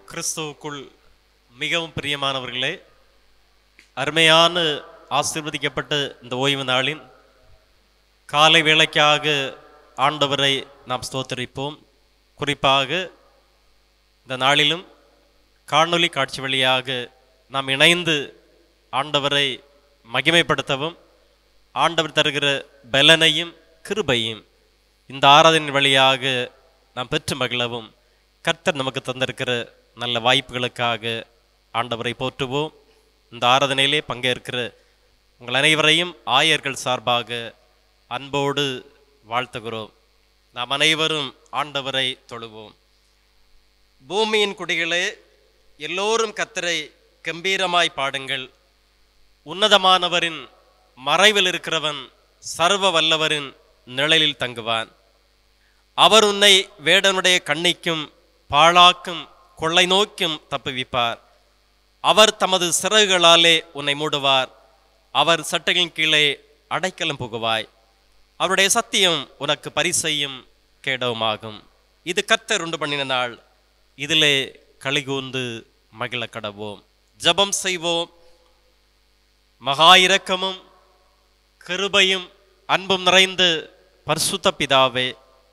கிறிஸ்துவுக்குள் மிகவும் பிரியமானவர்களே அருமையான ஆசீர்வதிக்கப்பட்ட இந்த ஓய்வு நாளின் காலை வேளைக்காக ஆண்டவரை நாம் ஸ்தோத்தரிப்போம் குறிப்பாக இந்த நாளிலும் காணொளி காட்சி வழியாக நாம் இணைந்து ஆண்டவரை மகிமைப்படுத்தவும் ஆண்டவர் தருகிற பலனையும் கிருபையும் இந்த ஆராதனை வழியாக நாம் பெற்று மகிழவும் கர்த்தர் நமக்கு தந்திருக்கிற நல்ல வாய்ப்புகளுக்காக ஆண்டவரை போற்றுவோம் இந்த ஆராதனையிலே பங்கேற்கிற உங்கள் அனைவரையும் ஆயர்கள் சார்பாக அன்போடு வாழ்த்துகிறோம் நாம் அனைவரும் ஆண்டவரை தொழுவோம் பூமியின் குடிகளே எல்லோரும் கத்தரை கம்பீரமாய் பாடுங்கள் உன்னதமானவரின் மறைவில் இருக்கிறவன் சர்வ வல்லவரின் நிழலில் தங்குவான் அவர் உன்னை வேடனுடைய கண்ணிக்கும் பாழாக்கும் கொள்ளை நோக்கும் தப்புவிப்பார் அவர் தமது சிறகுகளாலே உன்னை மூடுவார் அவர் சட்டைகளின் கீழே அடைக்கலம் புகுவாய் அவருடைய சத்தியம் உனக்கு பரிசையும் கேடவுமாகும் இது கர்த்தர் உண்டு பண்ணின நாள் இதிலே கலிகூந்து மகிழ கடவோம் ஜெபம் செய்வோம் மகா இரக்கமும் கிருபையும் அன்பும் நிறைந்த பரிசுத்த பிதாவே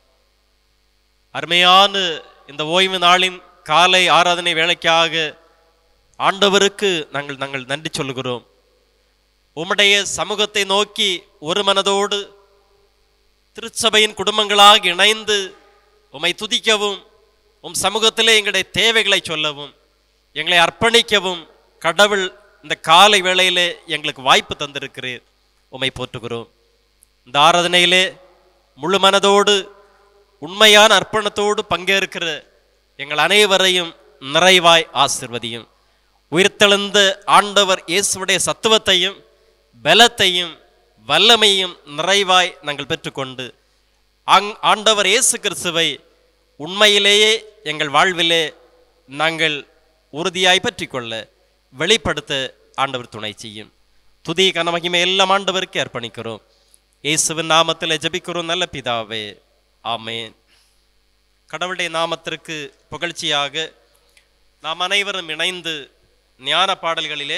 அருமையான இந்த ஓய்வு நாளின் காலை ஆராதனை வேலைக்காக ஆண்டவருக்கு நாங்கள் நாங்கள் நன்றி சொல்கிறோம் உம்முடைய சமூகத்தை நோக்கி ஒரு மனதோடு திருச்சபையின் குடும்பங்களாக இணைந்து உம்மை துதிக்கவும் உம் சமூகத்திலே எங்களுடைய தேவைகளை சொல்லவும் எங்களை அர்ப்பணிக்கவும் கடவுள் இந்த காலை வேளையிலே எங்களுக்கு வாய்ப்பு தந்திருக்கிறீர் உம்மை போற்றுகிறோம் இந்த ஆராதனையிலே முழு மனதோடு உண்மையான அர்ப்பணத்தோடு பங்கேற்கிற எங்கள் அனைவரையும் நிறைவாய் ஆசிர்வதியும் உயிர்த்தெழுந்த ஆண்டவர் இயேசுவுடைய சத்துவத்தையும் பலத்தையும் வல்லமையும் நிறைவாய் நாங்கள் பெற்றுக்கொண்டு அங் ஆண்டவர் இயேசு கிறிஸ்துவை உண்மையிலேயே எங்கள் வாழ்விலே நாங்கள் உறுதியாய் பற்றிக்கொள்ள வெளிப்படுத்த ஆண்டவர் துணை செய்யும் துதி கனமகிமை எல்லாம் ஆண்டவருக்கு அர்ப்பணிக்கிறோம் இயேசுவின் நாமத்தில் ஜெபிக்கிறோம் நல்ல பிதாவே ஆமென் கடவுளுடைய நாமத்திற்கு புகழ்ச்சியாக நாம் அனைவரும் இணைந்து ஞான பாடல்களிலே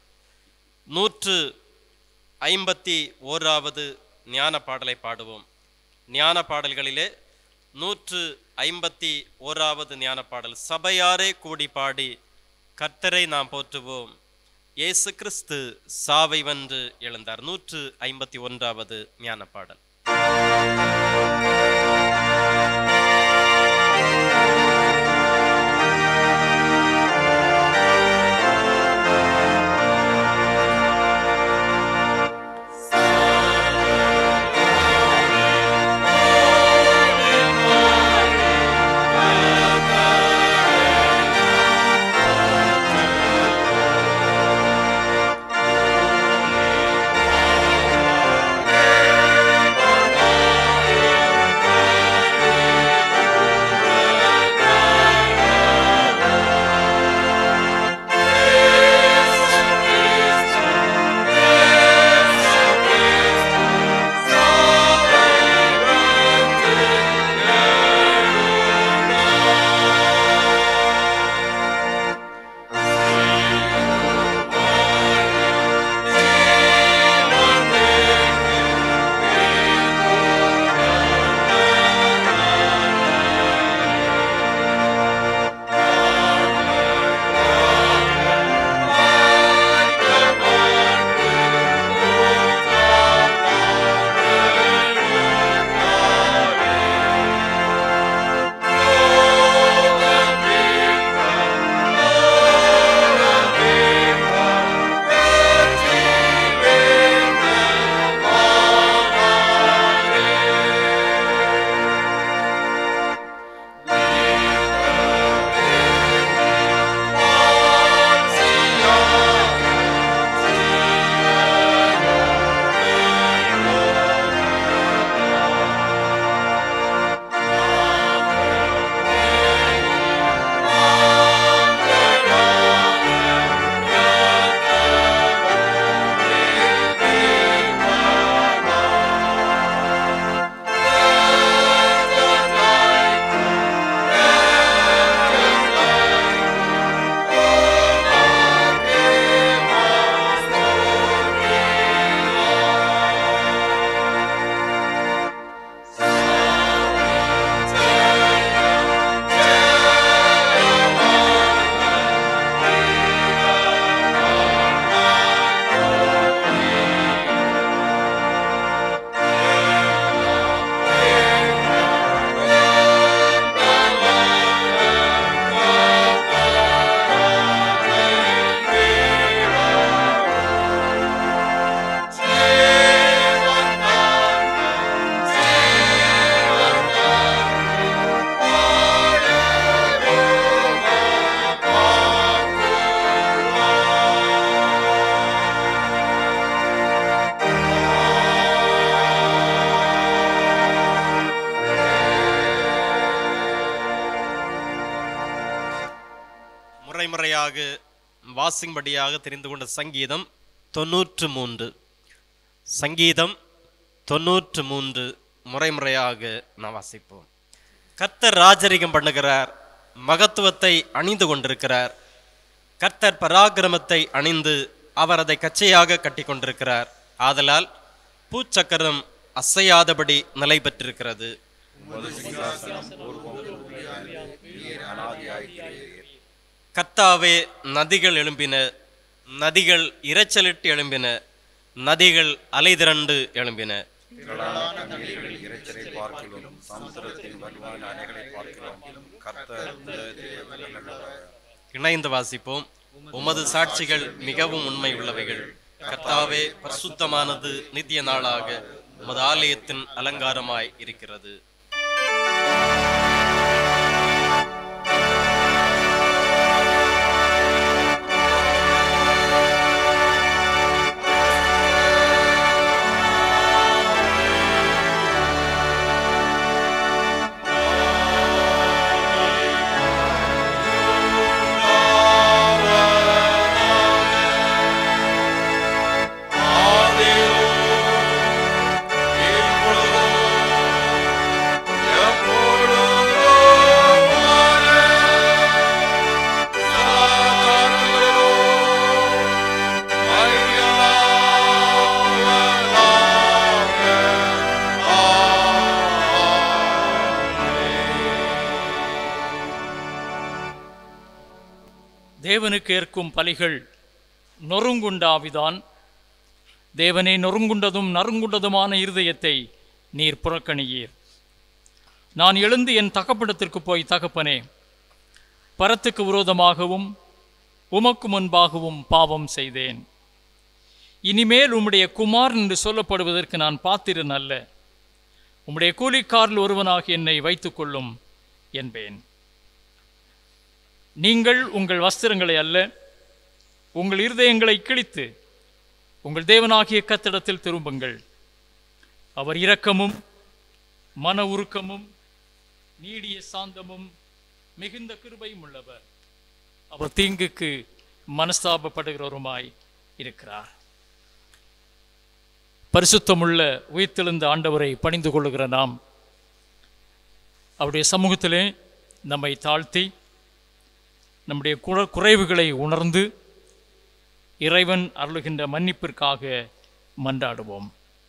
நூற்று ஐம்பத்தி ஓராவது ஞான பாடலை பாடுவோம் ஞான பாடல்களிலே நூற்று ஐம்பத்தி ஓராவது ஞான பாடல் சபையாரே கூடி பாடி கர்த்தரை நாம் போற்றுவோம் இயேசு கிறிஸ்து சாவை வென்று எழுந்தார் நூற்று ஐம்பத்தி ஒன்றாவது ஞான பாடல் Thank முறைமுறையாக வாசிக்கும்படியாக தெரிந்து கொண்ட சங்கீதம் தொன்னூற்று மூன்று சங்கீதம் தொன்னூற்று மூன்று முறைமுறையாக நாம் வாசிப்போம் கர்த்தர் ராஜரிகம் பண்ணுகிறார் மகத்துவத்தை அணிந்து கொண்டிருக்கிறார் கர்த்தர் பராக்கிரமத்தை அணிந்து அவர் அதை கச்சையாக கட்டி கொண்டிருக்கிறார் ஆதலால் பூச்சக்கரம் அசையாதபடி நிலை பெற்றிருக்கிறது கர்த்தாவே நதிகள் எழும்பின நதிகள் இரைச்சலிட்டு எழும்பின நதிகள் அலைதிரண்டு எழும்பின திரளான நீர்கள் இரைச்சலை பார்க்கிலும் சமுத்திரத்தின் வலுவான அணைகளை பார்க்கிலும் கர்த்தர் உள்ளத்திலே வல்லவர். இணைந்து வாசிப்போம் உமது சாட்சிகள் மிகவும் உண்மை உள்ளவைகள் கர்த்தாவே பரிசுத்தமானது நித்திய நாளாக உமது ஆலயத்தின் அலங்காரமாய் இருக்கிறது தேவனுக்கு ஏற்கும் பலிகள் நொறுங்குண்டாவிதான் தேவனை நொறுங்குண்டதும் நறுங்குண்டதுமான இருதயத்தை நீர் புறக்கணியீர் நான் எழுந்து என் தகப்படத்திற்கு போய் தகப்பனே பரத்துக்கு விரோதமாகவும் உமக்கு முன்பாகவும் பாவம் செய்தேன் இனிமேல் உம்முடைய குமார் என்று சொல்லப்படுவதற்கு நான் பாத்திரன் அல்ல உம்முடைய கூலிக்காரில் ஒருவனாக என்னை வைத்துக்கொள்ளும் என்பேன் நீங்கள் உங்கள் வஸ்திரங்களை அல்ல உங்கள் இருதயங்களை கிழித்து உங்கள் தேவனாகிய கத்திடத்தில் திரும்புங்கள் அவர் இரக்கமும் மன உருக்கமும் நீடிய சாந்தமும் மிகுந்த கிருபையும் உள்ளவர் அவர் தீங்குக்கு மனஸ்தாபப்படுகிறவருமாய் இருக்கிறார் பரிசுத்தமுள்ள உயிர்த்தெழுந்த ஆண்டவரை பணிந்து கொள்ளுகிற நாம் அவருடைய சமூகத்திலே நம்மை தாழ்த்தி நம்முடைய குற குறைவுகளை உணர்ந்து இறைவன் அருளுகின்ற மன்னிப்பிற்காக மன்றாடுவோம்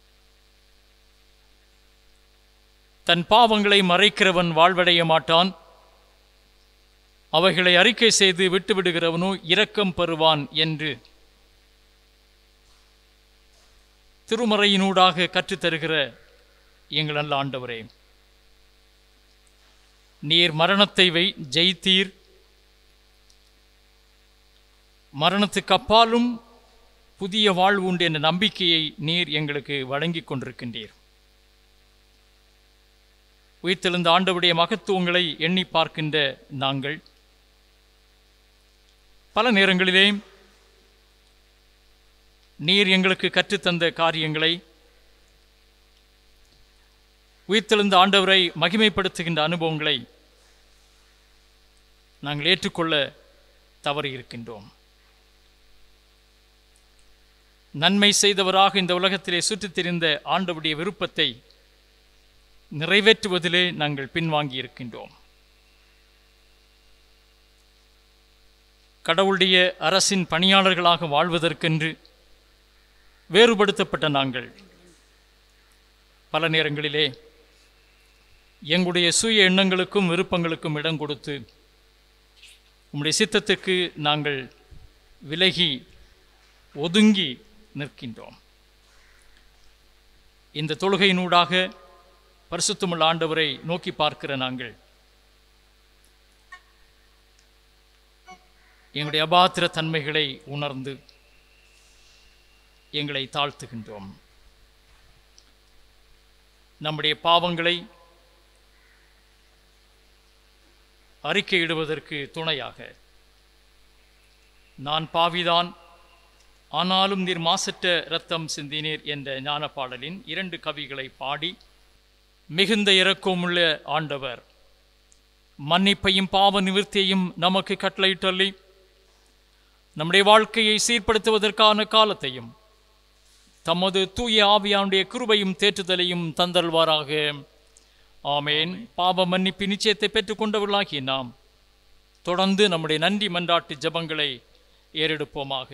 தன் பாவங்களை மறைக்கிறவன் வாழ்வடைய மாட்டான் அவைகளை அறிக்கை செய்து விட்டுவிடுகிறவனோ இரக்கம் பெறுவான் என்று திருமறையினூடாக கற்றுத்தருகிற எங்கள் நல்ல ஆண்டவரே நீர் மரணத்தை வை ஜெயித்தீர் மரணத்துக்கு அப்பாலும் புதிய வாழ்வு உண்டு என்ற நம்பிக்கையை நீர் எங்களுக்கு வழங்கிக் கொண்டிருக்கின்றீர் உயிர்த்தெழுந்த ஆண்டவுடைய மகத்துவங்களை எண்ணி பார்க்கின்ற நாங்கள் பல நேரங்களிலே நீர் எங்களுக்கு கற்றுத்தந்த காரியங்களை உயிர்த்தெழுந்த ஆண்டவரை மகிமைப்படுத்துகின்ற அனுபவங்களை நாங்கள் ஏற்றுக்கொள்ள தவறி இருக்கின்றோம் நன்மை செய்தவராக இந்த உலகத்திலே சுற்றித் திரிந்த ஆண்டவருடைய விருப்பத்தை நிறைவேற்றுவதிலே நாங்கள் பின்வாங்கி இருக்கின்றோம் கடவுளுடைய அரசின் பணியாளர்களாக வாழ்வதற்கென்று வேறுபடுத்தப்பட்ட நாங்கள் பல நேரங்களிலே எங்களுடைய சுய எண்ணங்களுக்கும் விருப்பங்களுக்கும் இடம் கொடுத்து உம்முடைய சித்தத்துக்கு நாங்கள் விலகி ஒதுங்கி நிற்கின்றோம் இந்த தொழுகையினூடாக பரிசுத்தமுள்ள ஆண்டவரை நோக்கி பார்க்கிற நாங்கள் எங்களுடைய அபாத்திர தன்மைகளை உணர்ந்து எங்களை தாழ்த்துகின்றோம் நம்முடைய பாவங்களை அறிக்கையிடுவதற்கு துணையாக நான் பாவிதான் ஆனாலும் நீர் மாசற்ற இரத்தம் சிந்தினீர் என்ற ஞான பாடலின் இரண்டு கவிகளை பாடி மிகுந்த இரக்கமுள்ள ஆண்டவர் மன்னிப்பையும் பாவ நிவிர்த்தியையும் நமக்கு கட்டளையிட்டள்ளி நம்முடைய வாழ்க்கையை சீர்படுத்துவதற்கான காலத்தையும் தமது தூய ஆவியானுடைய கிருபையும் தேற்றுதலையும் தந்தல்வாராக ஆமேன் பாவ மன்னிப்பு நிச்சயத்தை பெற்றுக்கொண்டவர்களாகிய நாம் தொடர்ந்து நம்முடைய நன்றி மன்றாட்டு ஜெபங்களை ஏறெடுப்போமாக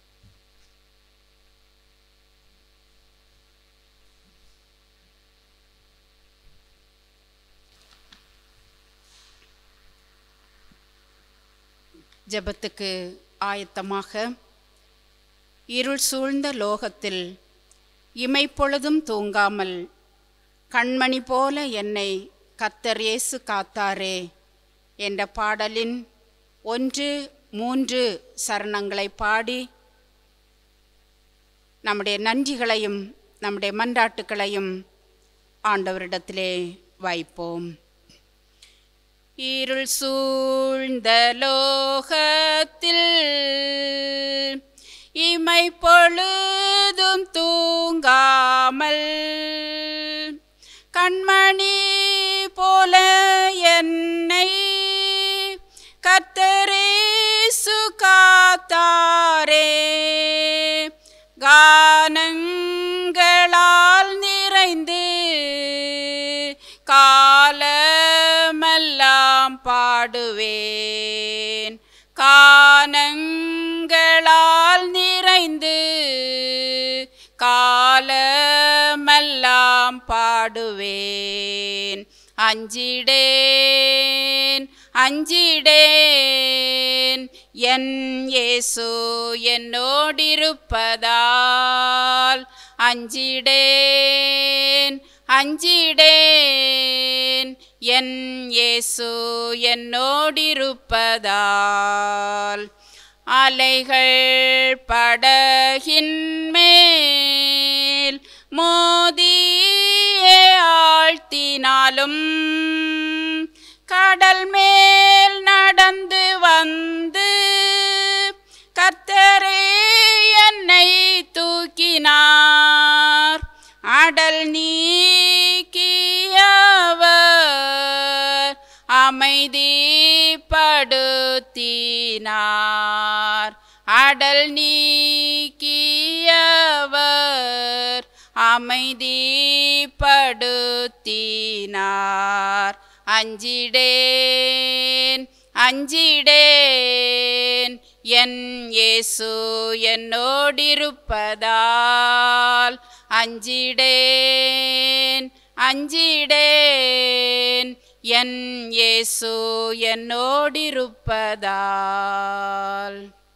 ஜெபத்துக்கு ஆயத்தமாக இருள் சூழ்ந்த லோகத்தில் இமைப்பொழுதும் தூங்காமல் கண்மணி போல என்னை கத்தர் இயேசு காத்தாரே என்ற பாடலின் ஒன்று மூன்று சரணங்களை பாடி நம்முடைய நன்றிகளையும் நம்முடைய மன்றாட்டுக்களையும் ஆண்டவரிடத்திலே வைப்போம் இருள் சூழ்ந்த லோகத்தில் இமை பொழுதும் தூங்காமல் கண்மணி போல என்னை கத்தரேசு காத்தாரே கானங்களால் நிறைந்து காலமெல்லாம் பாடுவேன் கானங்களால் நிறைந்து காலமெல்லாம் பாடுவேன் அஞ்சிடேன் அஞ்சிடேன் என் இயேசு என்னோடிருப்பதால் அஞ்சிடேன் அஞ்சிடேன் என் இயேசு என்னோடிருப்பதால் அலைகள் படகின் மேல் மோதியே ஆழ்த்தினாலும் கடல் மேல் நடந்து வந்து கர்த்தரே என்னை தூக்கினார் அடல் நீக்கியவர் அமைதிப்படுத்தினார் அடல் நீக்கியவர் அமைதிப்படுத்தினார் அஞ்சிடேன் அஞ்சிடேன் என் இயேசு என்னோடிருப்பதால் அஞ்சிடேன் அஞ்சிடேன் என் இயேசு என்னோடிருப்பதால்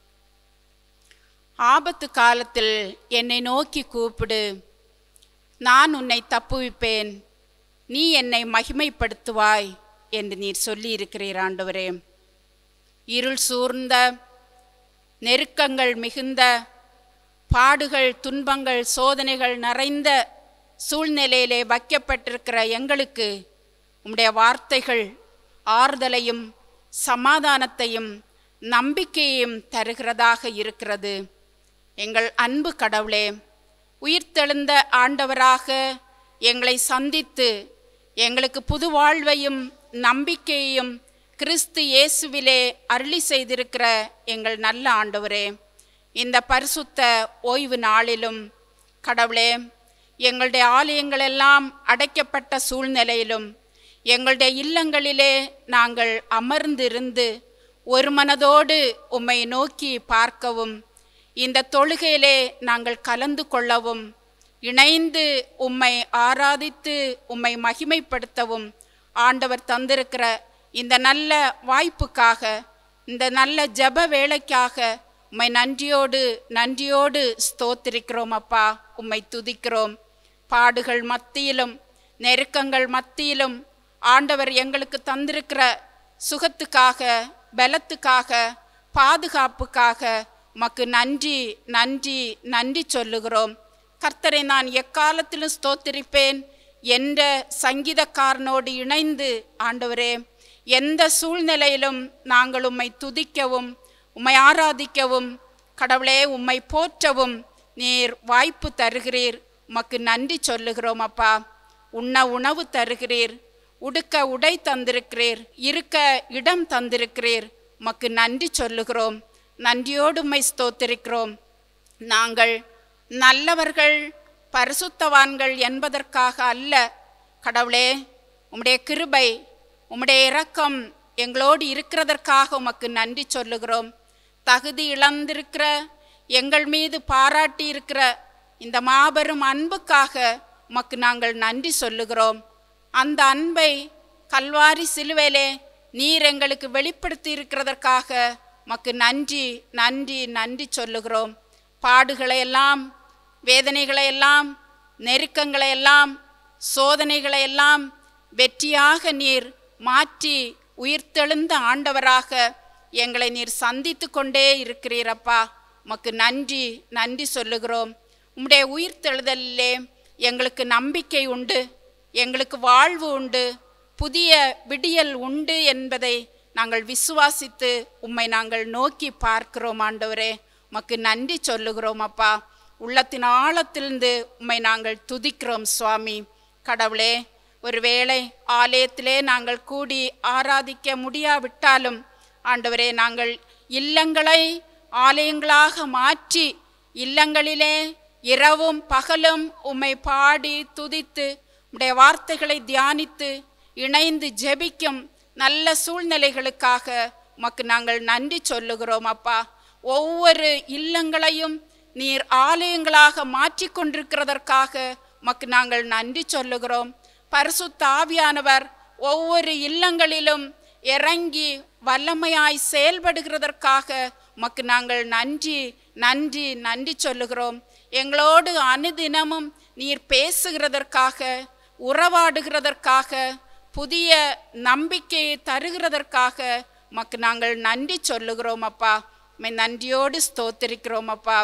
ஆபத்து காலத்தில் என்னை நோக்கி கூப்பிடு நான் உன்னை தப்புவிப்பேன் நீ என்னை மகிமைப்படுத்துவாய் என்று நீர் சொல்லியிருக்கிறீர் ஆண்டவரே இருள் சூர்ந்த நெருக்கங்கள் மிகுந்த பாடுகள் துன்பங்கள் சோதனைகள் நிறைந்த சூழ்நிலையிலே வைக்கப்பட்டிருக்கிற எங்களுக்கு உம்முடைய வார்த்தைகள் ஆறுதலையும் சமாதானத்தையும் நம்பிக்கையையும் தருகிறதாக இருக்கிறது எங்கள் அன்பு கடவுளே உயிர்த்தெழுந்த ஆண்டவராக எங்களை சந்தித்து எங்களுக்கு புது வாழ்வையும் நம்பிக்கையையும் கிறிஸ்து இயேசுவிலே அருளி செய்திருக்கிற எங்கள் நல்ல ஆண்டவரே இந்த பரிசுத்த ஓய்வு நாளிலும் கடவுளே எங்களுடைய ஆலயங்கள் எல்லாம் அடைக்கப்பட்ட சூழ்நிலையிலும் எங்களுடைய இல்லங்களிலே நாங்கள் அமர்ந்திருந்து ஒரு மனதோடு உம்மை நோக்கி பார்க்கவும் இந்த தொழுகையிலே நாங்கள் கலந்து கொள்ளவும் இணைந்து உம்மை ஆராதித்து உம்மை மகிமைப்படுத்தவும் ஆண்டவர் தந்திருக்கிற இந்த நல்ல வாய்ப்புக்காக இந்த நல்ல ஜெப வேலைக்காக உம்மை நன்றியோடு நன்றியோடு ஸ்தோத்திரிக்கிறோம் அப்பா உம்மை துதிக்கிறோம் பாடுகள் மத்தியிலும் நெருக்கங்கள் மத்தியிலும் ஆண்டவர் எங்களுக்கு தந்திருக்கிற சுகத்துக்காக பலத்துக்காக பாதுகாப்புக்காக உமக்கு நன்றி நன்றி நன்றி சொல்லுகிறோம் கர்த்தரை நான் எக்காலத்திலும் ஸ்தோத்திரிப்பேன் என்ற சங்கீதக்காரனோடு இணைந்து ஆண்டவரே எந்த சூழ்நிலையிலும் நாங்கள் உம்மை துதிக்கவும் உம்மை ஆராதிக்கவும் கடவுளே உம்மை போற்றவும் நீர் வாய்ப்பு தருகிறீர் உமக்கு நன்றி சொல்லுகிறோம் அப்பா உண்ண உணவு தருகிறீர் உடுக்க உடை தந்திருக்கிறீர் இருக்க இடம் தந்திருக்கிறீர் உமக்கு நன்றி சொல்லுகிறோம் நன்றியோடு உம்மை ஸ்தோத்திரிக்கிறோம் நாங்கள் நல்லவர்கள் பரிசுத்தவான்கள் என்பதற்காக அல்ல கடவுளே உம்முடைய கிருபை உம்முடைய இரக்கம் எங்களோடு இருக்கிறதற்காக உமக்கு நன்றி சொல்லுகிறோம் தகுதி இழந்திருக்கிற எங்கள் மீது பாராட்டி இருக்கிற இந்த மாபெரும் அன்புக்காக உமக்கு நாங்கள் நன்றி சொல்லுகிறோம் அந்த அன்பை கல்வாரி சிலுவையிலே நீர் எங்களுக்கு வெளிப்படுத்தி இருக்கிறதற்காக உமக்கு நன்றி நன்றி நன்றி சொல்லுகிறோம் பாடுகளை எல்லாம் வேதனைகளை எல்லாம் நெருக்கங்களை எல்லாம் சோதனைகளை எல்லாம் வெற்றியாக நீர் மாற்றி உயிர்த்தெழுந்த ஆண்டவராக எங்களை நீர் சந்தித்து கொண்டே இருக்கிறீரப்பா உமக்கு நன்றி நன்றி சொல்லுகிறோம் உம்முடைய உயிர்த்தெழுதலிலே எங்களுக்கு நம்பிக்கை உண்டு எங்களுக்கு வாழ்வு உண்டு புதிய விடியல் உண்டு என்பதை நாங்கள் விசுவாசித்து உம்மை நாங்கள் நோக்கி பார்க்கிறோம் ஆண்டவரே உமக்கு நன்றி சொல்லுகிறோம் அப்பா உள்ளத்தின் ஆழத்திலிருந்து உம்மை நாங்கள் துதிக்கிறோம் சுவாமி கடவுளே ஒருவேளை ஆலயத்திலே நாங்கள் கூடி ஆராதிக்க முடியாவிட்டாலும் ஆண்டவரே நாங்கள் இல்லங்களை ஆலயங்களாக மாற்றி இல்லங்களிலே இரவும் பகலும் உம்மை பாடி துதித்து உம்முடைய வார்த்தைகளை தியானித்து இணைந்து ஜெபிக்கும் நல்ல சூழ்நிலைகளுக்காக உமக்கு நாங்கள் நன்றி சொல்லுகிறோம் அப்பா ஒவ்வொரு இல்லங்களையும் நீர் ஆலயங்களாக மாற்றி கொண்டிருக்கிறதற்காக உமக்கு நாங்கள் நன்றி சொல்லுகிறோம் பரிசுத்த ஆவியானவர் ஒவ்வொரு இல்லங்களிலும் இறங்கி வல்லமையாய் செயல்படுகிறதற்காக உமக்கு நாங்கள் நன்றி நன்றி நன்றி சொல்லுகிறோம் எங்களோடு அனுதினமும் நீர் பேசுகிறதற்காக உறவாடுகிறதற்காக புதிய நம்பிக்கையை தருகிறதற்காக உமக்கு நாங்கள் நன்றி சொல்லுகிறோம் அப்பா உம்மை நன்றியோடு ஸ்தோத்திரிக்கிறோம் அப்பா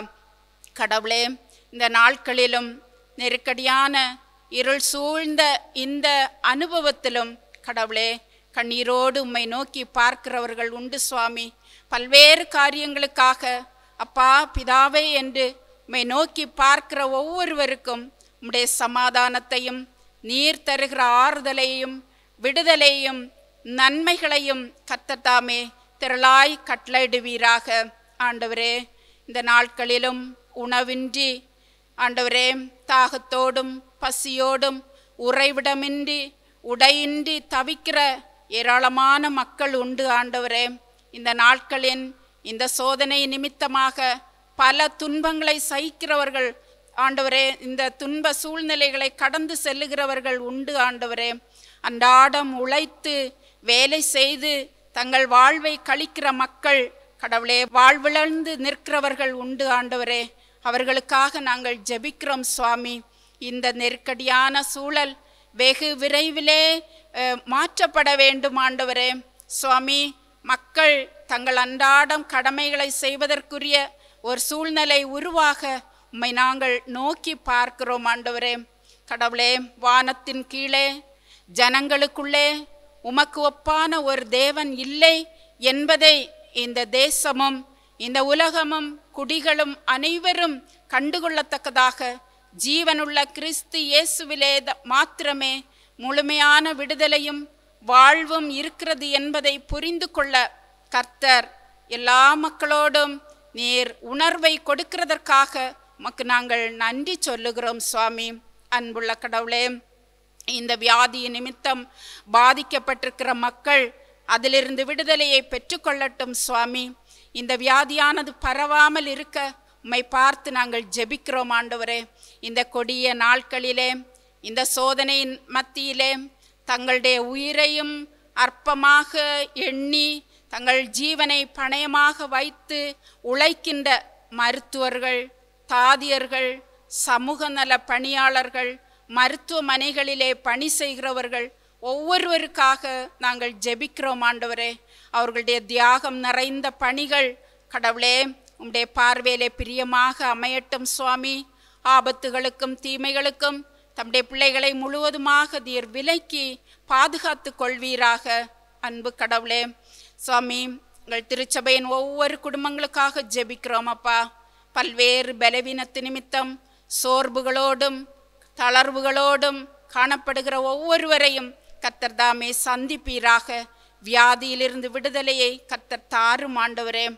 கடவுளே இந்த நாட்களிலும் நெருக்கடியான இருள் சூழ்ந்த இந்த அனுபவத்திலும் கடவுளே கண்ணீரோடு உம்மை நோக்கி பார்க்கிறவர்கள் உண்டு சுவாமி பல்வேறு காரியங்களுக்காக அப்பா பிதாவே என்று உம்மை நோக்கி பார்க்கிற ஒவ்வொருவருக்கும் உம்முடைய சமாதானத்தையும் நீர் தருகிற ஆறுதலையும் விடுதலையும் நன்மைகளையும் கத்தத்தாமே திரளாய் கட்டளையிடுவீராக ஆண்டவரே இந்த நாட்களிலும் உணவின்றி ஆண்டவரே தாகத்தோடும் பசியோடும் உறைவிடமின்றி உடையின்றி தவிக்கிற ஏராளமான மக்கள் உண்டு ஆண்டவரே இந்த நாட்களின் இந்த சோதனை நிமித்தமாக பல துன்பங்களை சகிக்கிறவர்கள் ஆண்டவரே இந்த துன்ப சூழ்நிலைகளை கடந்து செல்லுகிறவர்கள் உண்டு ஆண்டவரே அன்றாடம் உழைத்து வேலை செய்து தங்கள் வாழ்வை கழிக்கிற மக்கள் கடவுளே வாழ்விழந்து நிற்கிறவர்கள் உண்டு ஆண்டவரே அவர்களுக்காக நாங்கள் ஜெபிக்கிறோம் சுவாமி இந்த நெருக்கடியான சூழல் வெகு விரைவிலே அஹ், மாற்றப்பட வேண்டும் ஆண்டவரே சுவாமி மக்கள் தங்கள் அன்றாடம் கடமைகளை செய்வதற்குரிய ஒரு சூழ்நிலை உருவாக உம்மை நாங்கள் நோக்கி பார்க்கிறோம் ஆண்டவரே கடவுளே வானத்தின் கீழே ஜனங்களுக்குள்ளே உமக்கு ஒப்பான ஒரு தேவன் இல்லை என்பதை இந்த தேசமும் இந்த உலகமும் குடிகளும் அனைவரும் கண்டுகொள்ளத்தக்கதாக ஜீவனுள்ள கிறிஸ்து இயேசுவிலே த- மாத்திரமே முழுமையான விடுதலையும் வாழ்வும் இருக்கிறது என்பதை புரிந்து கொள்ள கர்த்தர் எல்லா மக்களோடும் நீர் உணர்வை கொடுக்கிறதற்காக உமக்கு நாங்கள் நன்றி சொல்லுகிறோம் சுவாமி அன்புள்ள கடவுளே இந்த வியாதி நிமித்தம் பாதிக்கப்பட்டிருக்கிற மக்கள் அதிலிருந்து விடுதலையை பெற்றுக்கொள்ளட்டும் சுவாமி இந்த வியாதியானது பரவாமல் இருக்க உம்மை பார்த்து நாங்கள் ஜெபிக்கிறோம் ஆண்டவரே இந்த கொடிய நாட்களிலே இந்த சோதனையின் மத்தியிலே தங்களுடைய உயிரையும் அற்பமாக எண்ணி தங்கள் ஜீவனை பணயமாக வைத்து உழைக்கின்ற மருத்துவர்கள் தாதியர்கள் சமூக நல பணியாளர்கள் மருத்துவமனைகளிலே பணி செய்கிறவர்கள் ஒவ்வொருவருக்காக நாங்கள் ஜெபிக்கிறோம் ஆண்டவரே அவர்களுடைய தியாகம் நிறைந்த பணிகள் கடவுளே உம்முடைய பார்வையிலே பிரியமாக அமையட்டும் சுவாமி ஆபத்துகளுக்கும் தீமைகளுக்கும் தம்முடைய பிள்ளைகளை முழுவதுமாக நீர் விலக்கி பாதுகாத்து கொள்வீராக அன்பு கடவுளே சுவாமி உங்கள் திருச்சபையின் ஒவ்வொரு குடும்பங்களுக்காக ஜெபிக்கிறோம் அப்பா பல்வேறு பலவீனத்து நிமித்தம் சோர்வுகளோடும் தளர்வுகளோடும் காணப்படுகிற ஒவ்வொருவரையும் கத்தர் தாமே சந்திப்பீராக வியாதியிலிருந்து விடுதலையை கத்தர் தாரும் ஆண்டவரே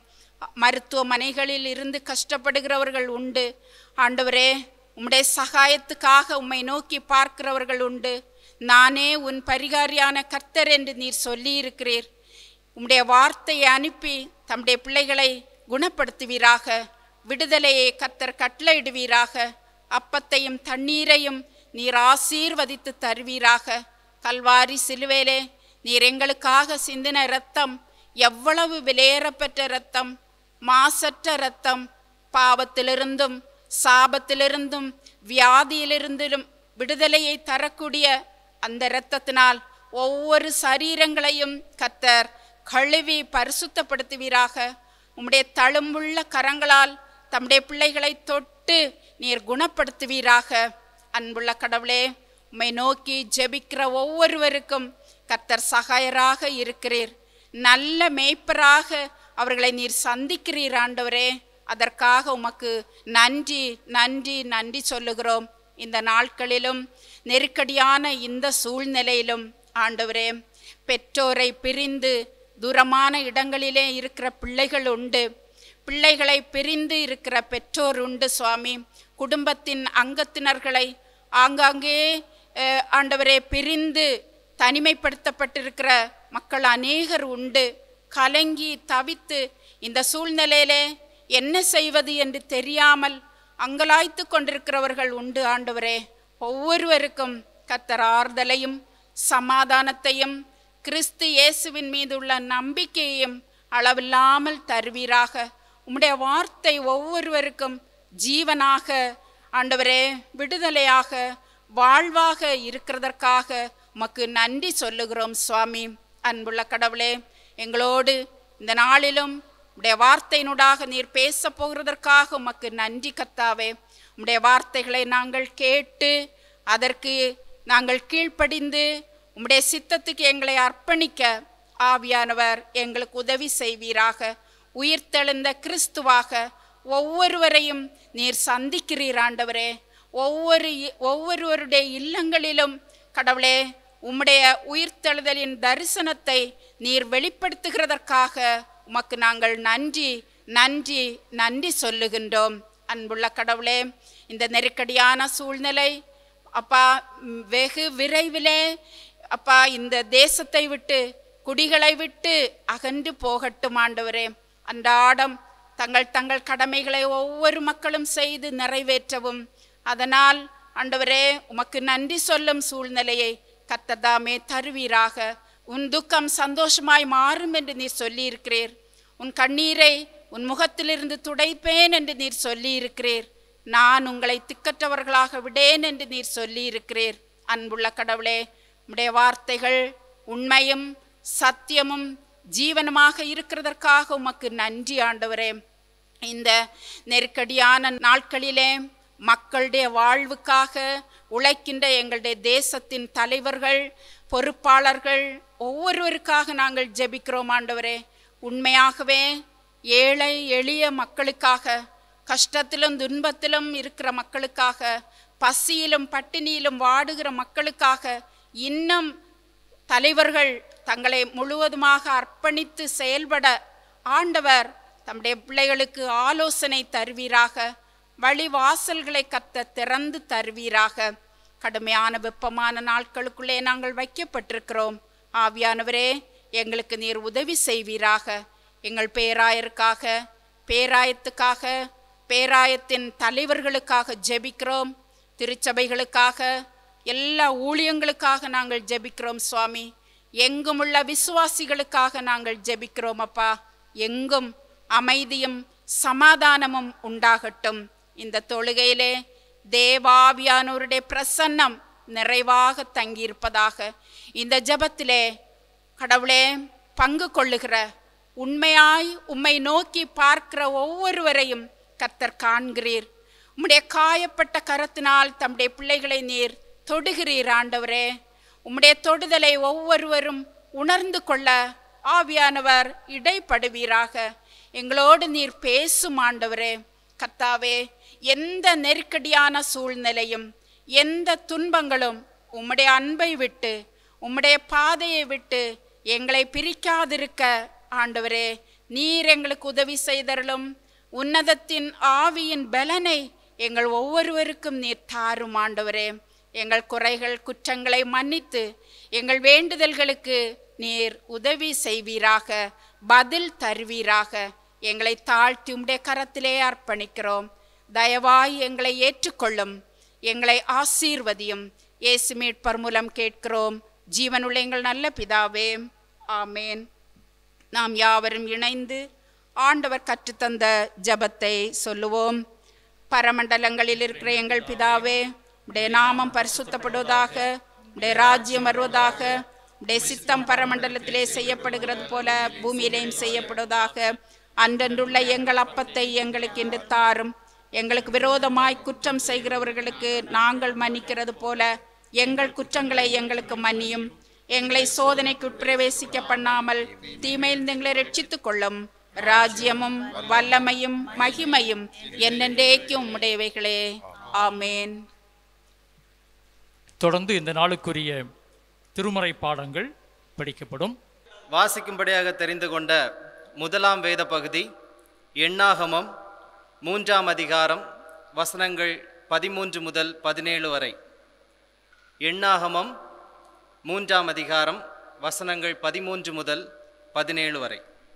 மருத்துவமனைகளில் இருந்து கஷ்டப்படுகிறவர்கள் உண்டு ஆண்டவரே உம்முடைய சகாயத்துக்காக உம்மை நோக்கி பார்க்கிறவர்கள் உண்டு நானே உன் பரிகாரியான கர்த்தர் என்று நீர் சொல்லியிருக்கிறீர் உம்முடைய வார்த்தையை அனுப்பி தம்முடைய பிள்ளைகளை குணப்படுத்துவீராக விடுதலையை கர்த்தர் கட்டளையிடுவீராக அப்பத்தையும் தண்ணீரையும் நீர் ஆசீர்வதித்து தருவீராக கல்வாரி சிலுவேலே நீர் எங்களுக்காக சிந்தின இரத்தம் எவ்வளவு விலையேறப்பெற்ற இரத்தம் மாசற்ற இரத்தம் பாவத்திலிருந்தும் சாபத்திலிருந்தும் வியாதியிலிருந்தும் விடுதலையை தரக்கூடிய அந்த இரத்தத்தினால் ஒவ்வொரு சரீரங்களையும் கத்தர் கழுவி பரிசுத்தப்படுத்துவீராக உம்முடைய தழும்புள்ள கரங்களால் தம்முடைய பிள்ளைகளை தொட்டு நீர் குணப்படுத்துவீராக அன்புள்ள கடவுளே உம்மை நோக்கி ஜெபிக்கிற ஒவ்வொருவருக்கும் கர்த்தர் சகாயராக இருக்கிறீர் நல்ல மேய்ப்பராக அவர்களை நீர் சந்திக்கிறீர் ஆண்டவரே அதற்காக உமக்கு நன்றி நன்றி நன்றி சொல்லுகிறோம் இந்த நாட்களிலும் நெருக்கடியான இந்த சூழ்நிலையிலும் ஆண்டவரே பெற்றோரை பிரிந்து தூரமான இடங்களிலே இருக்கிற பிள்ளைகள் உண்டு பிள்ளைகளை பிரிந்து இருக்கிற பெற்றோர் உண்டு சுவாமி குடும்பத்தின் அங்கத்தினர்களை ஆங்காங்கே அஹ், ஆண்டவரே பிரிந்து தனிமைப்படுத்தப்பட்டிருக்கிற மக்கள் அநேகர் உண்டு கலங்கி தவித்து இந்த சூழ்நிலையிலே என்ன செய்வது என்று தெரியாமல் அங்கலாய்த்து கொண்டிருக்கிறவர்கள் உண்டு ஆண்டவரே ஒவ்வொருவருக்கும் கத்தர் ஆறுதலையும் சமாதானத்தையும் கிறிஸ்து இயேசுவின் மீது உள்ள நம்பிக்கையையும் அளவில்லாமல் தருவீராக உம்முடைய வார்த்தை ஒவ்வொருவருக்கும் ஜீவனாக ஆண்டவரே விடுதலையாக வாழ்வாக இருக்கிறதற்காக உமக்கு நன்றி சொல்லுகிறோம் சுவாமி அன்புள்ள கடவுளே எங்களோடு இந்த நாளிலும் உம்முடைய வார்த்தையினூடாக நீர் பேச போகிறதற்காக உமக்கு நன்றி கத்தாவே உம்முடைய வார்த்தைகளை நாங்கள் கேட்டு அதற்கு நாங்கள் கீழ்ப்படிந்து உம்முடைய சித்தத்துக்கு எங்களை அர்ப்பணிக்க ஆவியானவர் எங்களுக்கு உதவி செய்வீராக உயிர்த்தெழுந்த கிறிஸ்துவாக ஒவ்வொருவரையும் நீர் சந்திக்கிறீர் ஆண்டவரே ஒவ்வொரு இ- ஒவ்வொருவருடைய இல்லங்களிலும் கடவுளே உம்முடைய உயிர்த்தெழுதலின் தரிசனத்தை நீர் வெளிப்படுத்துகிறதற்காக உமக்கு நாங்கள் நன்றி நன்றி நன்றி சொல்லுகின்றோம் அன்புள்ள கடவுளே இந்த நெருக்கடியான சூழ்நிலை அப்பா ம், வெகு விரைவிலே அப்பா இந்த தேசத்தை விட்டு குடிகளை விட்டு அகன்று போகட்டும் ஆண்டவரே அன்றாடம் தங்கள் தங்கள் கடமைகளை ஒவ்வொரு மக்களும் செய்து நிறைவேற்றவும் அதனால் ஆண்டவரே உமக்கு நன்றி சொல்லும் சூழ்நிலையை கத்ததாமே தருவீராக உன் துக்கம் சந்தோஷமாய் மாறும் என்று நீர் சொல்லியிருக்கிறீர் உன் கண்ணீரை உன் முகத்திலிருந்து துடைப்பேன் என்று நீர் சொல்லியிருக்கிறீர் நான் உங்களை திக்கற்றவர்களாக விடேன் என்று நீர் சொல்லியிருக்கிறீர் அன்புள்ள கடவுளே உம்முடைய வார்த்தைகள் உண்மையும் சத்தியமும் ஜீவனுமாக இருக்கிறதற்காக உமக்கு நன்றி ஆண்டவரே இந்த நெருக்கடியான நாட்களிலே மக்களுடைய வாழ்வுக்காக உழைக்கின்ற எங்களுடைய தேசத்தின் தலைவர்கள் பொறுப்பாளர்கள் ஒவ்வொருவருக்காக நாங்கள் ஜெபிக்கிறோம் ஆண்டவரே உண்மையாகவே ஏழை எளிய மக்களுக்காக கஷ்டத்திலும் துன்பத்திலும் இருக்கிற மக்களுக்காக பசியிலும் பட்டினியிலும் வாடுகிற மக்களுக்காக இன்னும் தலைவர்கள் தங்களை முழுவதுமாக அர்ப்பணித்து செயல்பட ஆண்டவர் தம்முடைய பிள்ளைகளுக்கு ஆலோசனை தருவீராக வழிவாசல்களை கத்த திறந்து தருவீராக கடுமையான வெப்பமான நாட்களுக்குள்ளே நாங்கள் வைக்கப்பட்டிருக்கிறோம் ஆவியானவரே எங்களுக்கு நீர் உதவி செய்வீராக எங்கள் பேராயருக்காக பேராயத்துக்காக பேராயத்தின் தலைவர்களுக்காக ஜெபிக்கிறோம் திருச்சபைகளுக்காக எல்லா ஊழியங்களுக்காக நாங்கள் ஜெபிக்கிறோம் சுவாமி எங்கும் உள்ள விசுவாசிகளுக்காக நாங்கள் ஜெபிக்கிறோம் அப்பா எங்கும் அமைதியும் சமாதானமும் உண்டாகட்டும் இந்த தொழுகையிலே தேவாவியானோருடைய பிரசன்னம் நிறைவாக தங்கியிருப்பதாக இந்த ஜெபத்திலே கடவுளே பங்கு கொள்ளுகிற உண்மையாய் உம்மை நோக்கி பார்க்கிற ஒவ்வொருவரையும் கர்த்தர் காண்கிறீர் உம்முடைய காயப்பட்ட கரத்தினால் தம்முடைய பிள்ளைகளை நீர் தொடுகிறீர் ஆண்டவரே உம்முடைய தொடுதலை ஒவ்வொருவரும் உணர்ந்து கொள்ள ஆவியானவர் இடைப்படுவீராக எங்களோடு நீர் பேசும் ஆண்டவரே கர்த்தாவே எந்த நெருக்கடியான சூழ்நிலையும் எந்த துன்பங்களும் உம்முடைய அன்பை விட்டு உம்முடைய பாதையை விட்டு எங்களை பிரிக்காதிருக்க ஆண்டவரே நீர் எங்களுக்கு உதவி செய்தருளும் உன்னதத்தின் ஆவியின் பலனை எங்கள் ஒவ்வொருவருக்கும் நீர் தாரும் ஆண்டவரே எங்கள் குறைகள் குற்றங்களை மன்னித்து எங்கள் வேண்டுதல்களுக்கு நீர் உதவி செய்வீராக பதில் தருவீராக எங்களை தாழ்த்தி உம்முடைய கரத்திலே அர்ப்பணிக்கிறோம் தயவாய் எங்களை ஏற்றுக்கொள்ளும் எங்களை ஆசீர்வதியும் இயேசு மீட்பர் மூலம் கேட்கிறோம் ஜீவனுள்ள எங்கள் நல்ல பிதாவே ஆமேன் நாம் யாவரும் இணைந்து ஆண்டவர் கற்றுத்தந்த ஜெபத்தை சொல்லுவோம் பரமண்டலங்களில் இருக்கிற எங்கள் பிதாவே உடைய நாமம் பரிசுத்தப்படுவதாக உடைய ராஜ்யம் வருவதாக உடைய சித்தம் பரமண்டலத்திலே செய்யப்படுகிறது போல பூமியிலேயும் செய்யப்படுவதாக அன்றன்றுள்ள எங்கள் அப்பத்தை எங்களுக்கு இன்று தாரும் எங்களுக்கு விரோதமாய் குற்றம் செய்கிறவர்களுக்கு நாங்கள் மன்னிக்கிறது போல எங்கள் குற்றங்களை எங்களுக்கு மன்னியும் எங்களை சோதனைக்கு உட்பிரவேசிக்க பண்ணாமல் தீமையிலிருந்து எங்களை ரட்சித்துக் கொள்ளும் ராஜ்யமும் வல்லமையும் மகிமையும் என்னென்றேக்கும் உடையவைகளே ஆமேன் தொடர்ந்து இந்த நாளுக்குரிய திருமறை பாடங்கள் படிக்கப்படும் வாசிக்கும்படியாக தெரிந்து கொண்ட முதலாம் வேத பகுதி எண்ணாகமம் மூன்றாம் அதிகாரம் வசனங்கள் பதிமூன்று முதல் பதினேழு வரை எண்ணாகமம் மூன்றாம் அதிகாரம் வசனங்கள் பதிமூன்று முதல் பதினேழு வரை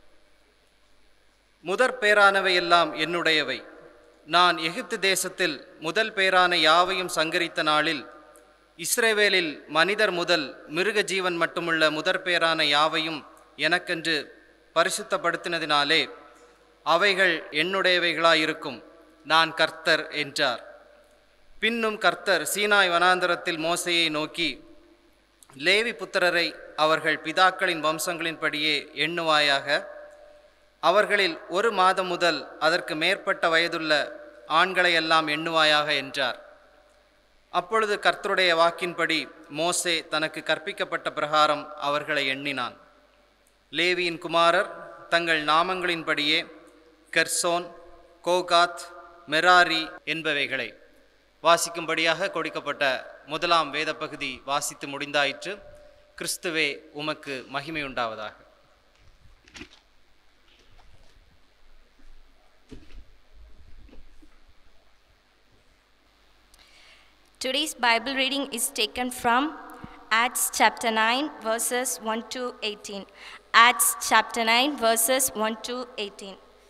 முதற் பேரானவை எல்லாம் என்னுடையவை நான் எகிப்து தேசத்தில் முதல் பேரான யாவையும் சங்கரித்த நாளில் இஸ்ரேவேலில் மனிதர் முதல் மிருக ஜீவன் மட்டுமுள்ள முதற் பேரான யாவையும் எனக்கென்று பரிசுத்தப்படுத்தினதினாலே அவைகள் என்னுடையவைகளாயிருக்கும் நான் கர்த்தர் என்றார் பின்னும் கர்த்தர் சீனாய் வனாந்தரத்தில் மோசையை நோக்கி லேவி புத்திரரை அவர்கள் பிதாக்களின் வம்சங்களின்படியே எண்ணுவாயாக அவர்களில் ஒரு மாதம் முதல் அதற்கு மேற்பட்ட வயதுள்ள ஆண்களையெல்லாம் எண்ணுவாயாக என்றார் அப்பொழுது கர்த்தருடைய வாக்கின்படி மோசே தனக்கு கற்பிக்கப்பட்ட பிரகாரம் அவர்களை எண்ணினான் லேவியின் குமாரர் தங்கள் நாமங்களின்படியே கெர்சோன் கோகாத் மெராரி என்பவைகளை வாசிக்கும்படியாக கொடுக்கப்பட்ட முதலாம் வேத பகுதி வாசித்து முடிந்தாயிற்று கிறிஸ்துவே உமக்கு மகிமை உண்டாவதாக Today's Bible reading is taken from Acts chapter 9, verses 1 to 18. Acts chapter 9, verses 1 to 18.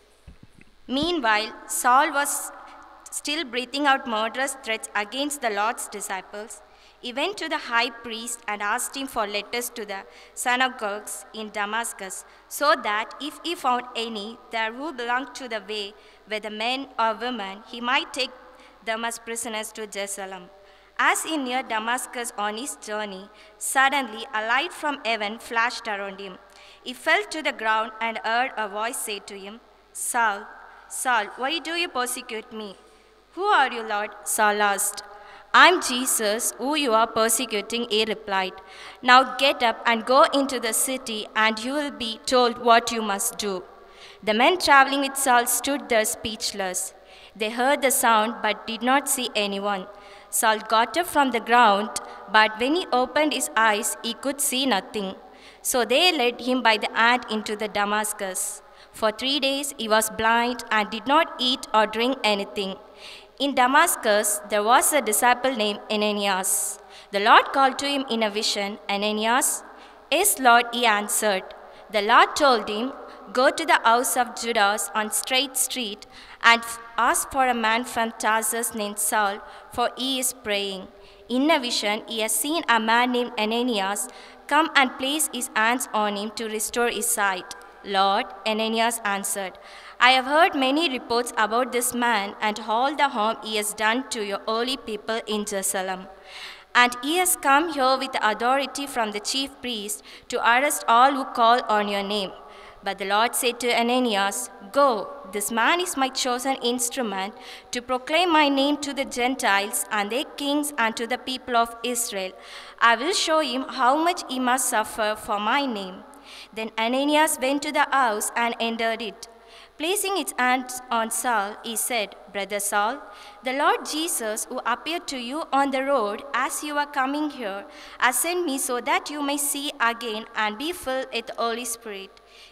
Meanwhile, Saul was still breathing out murderous threats against the Lord's disciples. He went to the high priest and asked him for letters to the synagogues in Damascus, so that if he found any there who belonged to the way, whether men or women, he might take them as prisoners to Jerusalem. As he neared Damascus on his journey, suddenly a light from heaven flashed around him. He fell to the ground and heard a voice say to him, Saul, Saul, why do you persecute me? Who are you, Lord? Saul asked. I'm Jesus, who you are persecuting, he replied. Now get up and go into the city, and you will be told what you must do. The men traveling with Saul stood there speechless. They heard the sound but did not see anyone. Saul got up from the ground, but when he opened his eyes, he could see nothing. So they led him by the hand into the Damascus. For three days he was blind and did not eat or drink anything. In Damascus there was a disciple named Ananias. The Lord called to him in a vision, Ananias? Yes, Lord, he answered. The Lord told him, Go to the house of Judas on Straight Street and f- ask for a man from Tarsus named Saul, for he is praying. In a vision, he has seen a man named Ananias come and place his hands on him to restore his sight. Lord, Ananias answered, I have heard many reports about this man and all the harm he has done to your holy people in Jerusalem. And he has come here with authority from the chief priest to arrest all who call on your name. But the Lord said to Ananias, Go, this man is my chosen instrument to proclaim my name to the Gentiles and their kings and to the people of Israel. I will show him how much he must suffer for my name. Then Ananias went to the house and entered it. Placing his hands on Saul, he said, Brother Saul, the Lord Jesus, who appeared to you on the road as you were coming here, has sent me so that you may see again and be filled with the Holy Spirit.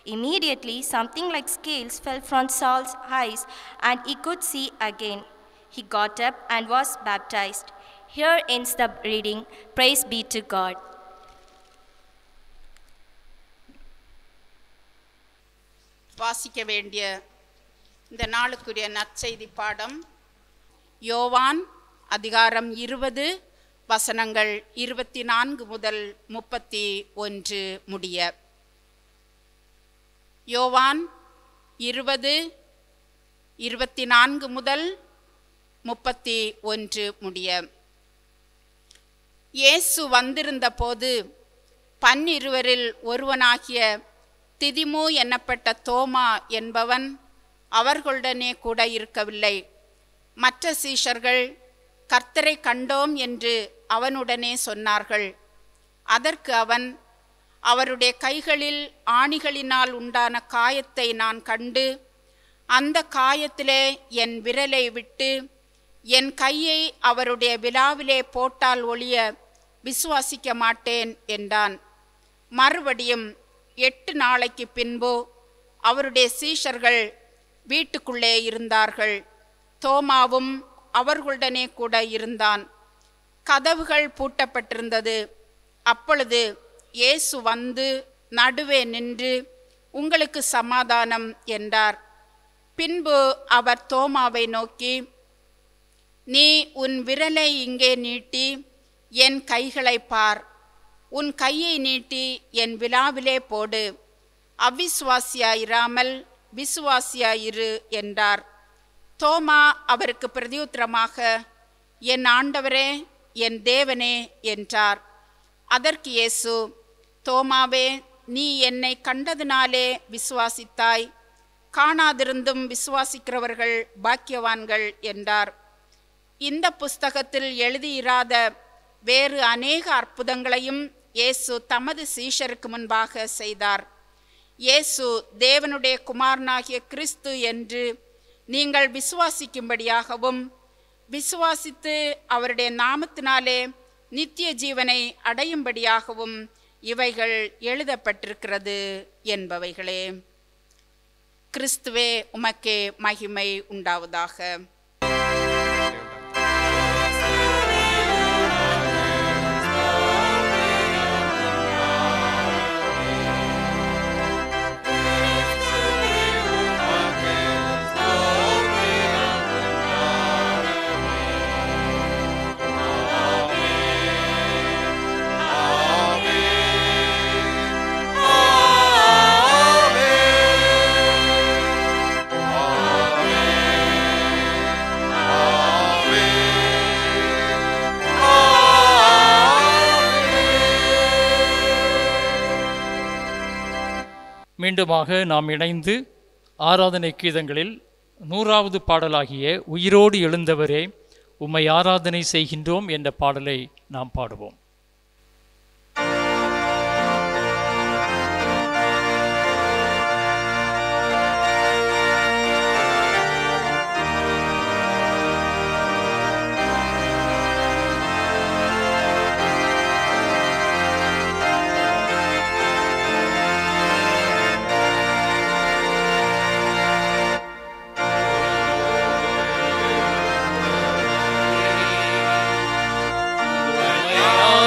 Immediately, something like scales fell from Saul's eyes, and he could see again. He got up and was baptized. Here ends the reading. Praise be to God. வாசிக்க வேண்டிய இந்த நாளுக்குரிய நற்செய்தி பாடம் யோவான் அதிகாரம் இருபது வசனங்கள் இருபத்தி நான்கு முதல் முப்பத்தி ஒன்று முடிய யோவான் இருபது இருபத்தி நான்கு முதல் முப்பத்தி ஒன்று முடிய இயேசு வந்திருந்த போது பன்னிருவரில் ஒருவனாகிய திதிமு என்னப்பட்ட தோமா என்பவன் அவர்களுடனே கூட இருக்கவில்லை மற்ற சீஷர்கள் கர்த்தரை கண்டோம் என்று அவனுடனே சொன்னார்கள் அதற்கு அவன் அவருடைய கைகளில் ஆணிகளினால் உண்டான காயத்தை நான் கண்டு அந்த காயத்திலே என் விரலை விட்டு என் கையை அவருடைய விழாவிலே போட்டால் ஒழிய விசுவாசிக்க மாட்டேன் என்றான் மறுபடியும் எட்டு நாளைக்கு பின்பு அவருடைய சீஷர்கள் வீட்டுக்குள்ளே இருந்தார்கள் தோமாவும் அவர்களுடனே கூட இருந்தான் கதவுகள் பூட்டப்பட்டிருந்தது அப்பொழுது இயேசு வந்து நடுவே நின்று உங்களுக்கு சமாதானம் என்றார் பின்பு அவர் தோமாவை நோக்கி நீ உன் விரலை இங்கே நீட்டி என் கைகளை பார் உன் கையை நீட்டி என் விழாவிலே போடு அவிசுவாசியாயிராமல் விசுவாசியாயிரு என்றார் தோமா அவருக்கு பிரதியுத்தரமாக என் ஆண்டவரே என் தேவனே என்றார் அதற்கு இயேசு தோமாவே நீ என்னை கண்டதினாலே விசுவாசித்தாய் காணாதிருந்தும் விசுவாசிக்கிறவர்கள் பாக்கியவான்கள் என்றார் இந்த புஸ்தகத்தில் எழுதியிராத வேறு அநேக அற்புதங்களையும் இயேசு தமது சீஷருக்கு முன்பாக செய்தார் இயேசு தேவனுடைய குமாரனாகிய கிறிஸ்து என்று நீங்கள் விசுவாசிக்கும்படியாகவும் விசுவாசித்து அவருடைய நாமத்தினாலே நித்திய ஜீவனை அடையும்படியாகவும் இவைகள் எழுதப்பட்டிருக்கிறது என்பவைகளே கிறிஸ்துவே உமக்கே மகிமை உண்டாவதாக மீண்டுமாக நாம் இணைந்து ஆராதனை கீதங்களில் நூறாவது பாடலாகிய உயிரோடு எழுந்தவரே உம்மை ஆராதனை செய்கின்றோம் என்ற பாடலை நாம் பாடுவோம் ஆ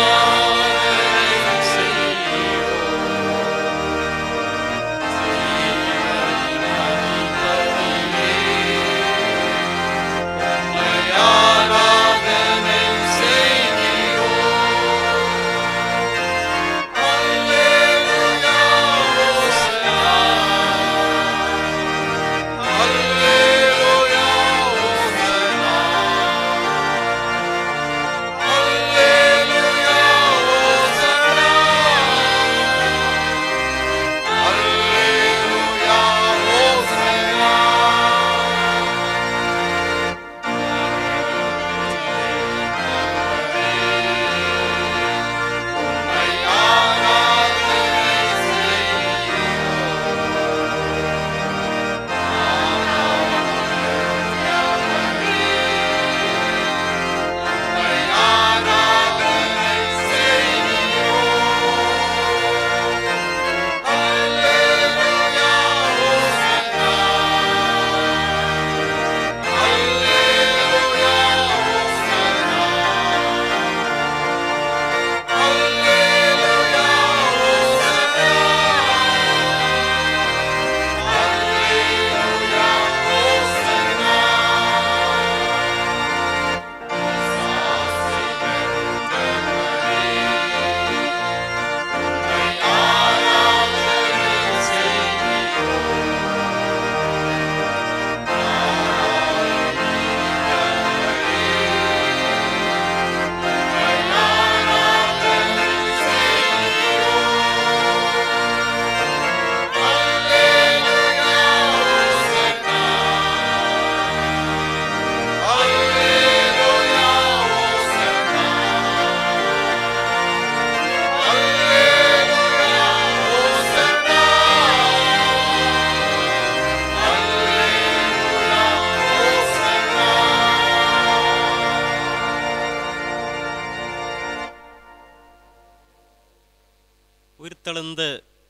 உயிர்த்தெழுந்த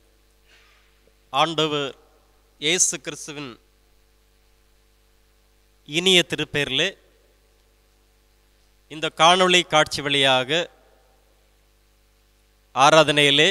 ஆண்டவர் இயேசு கிறிஸ்துவின் இனிய திருப்பெயரிலே இந்த காணொளி காட்சி வழியாக ஆராதனையிலே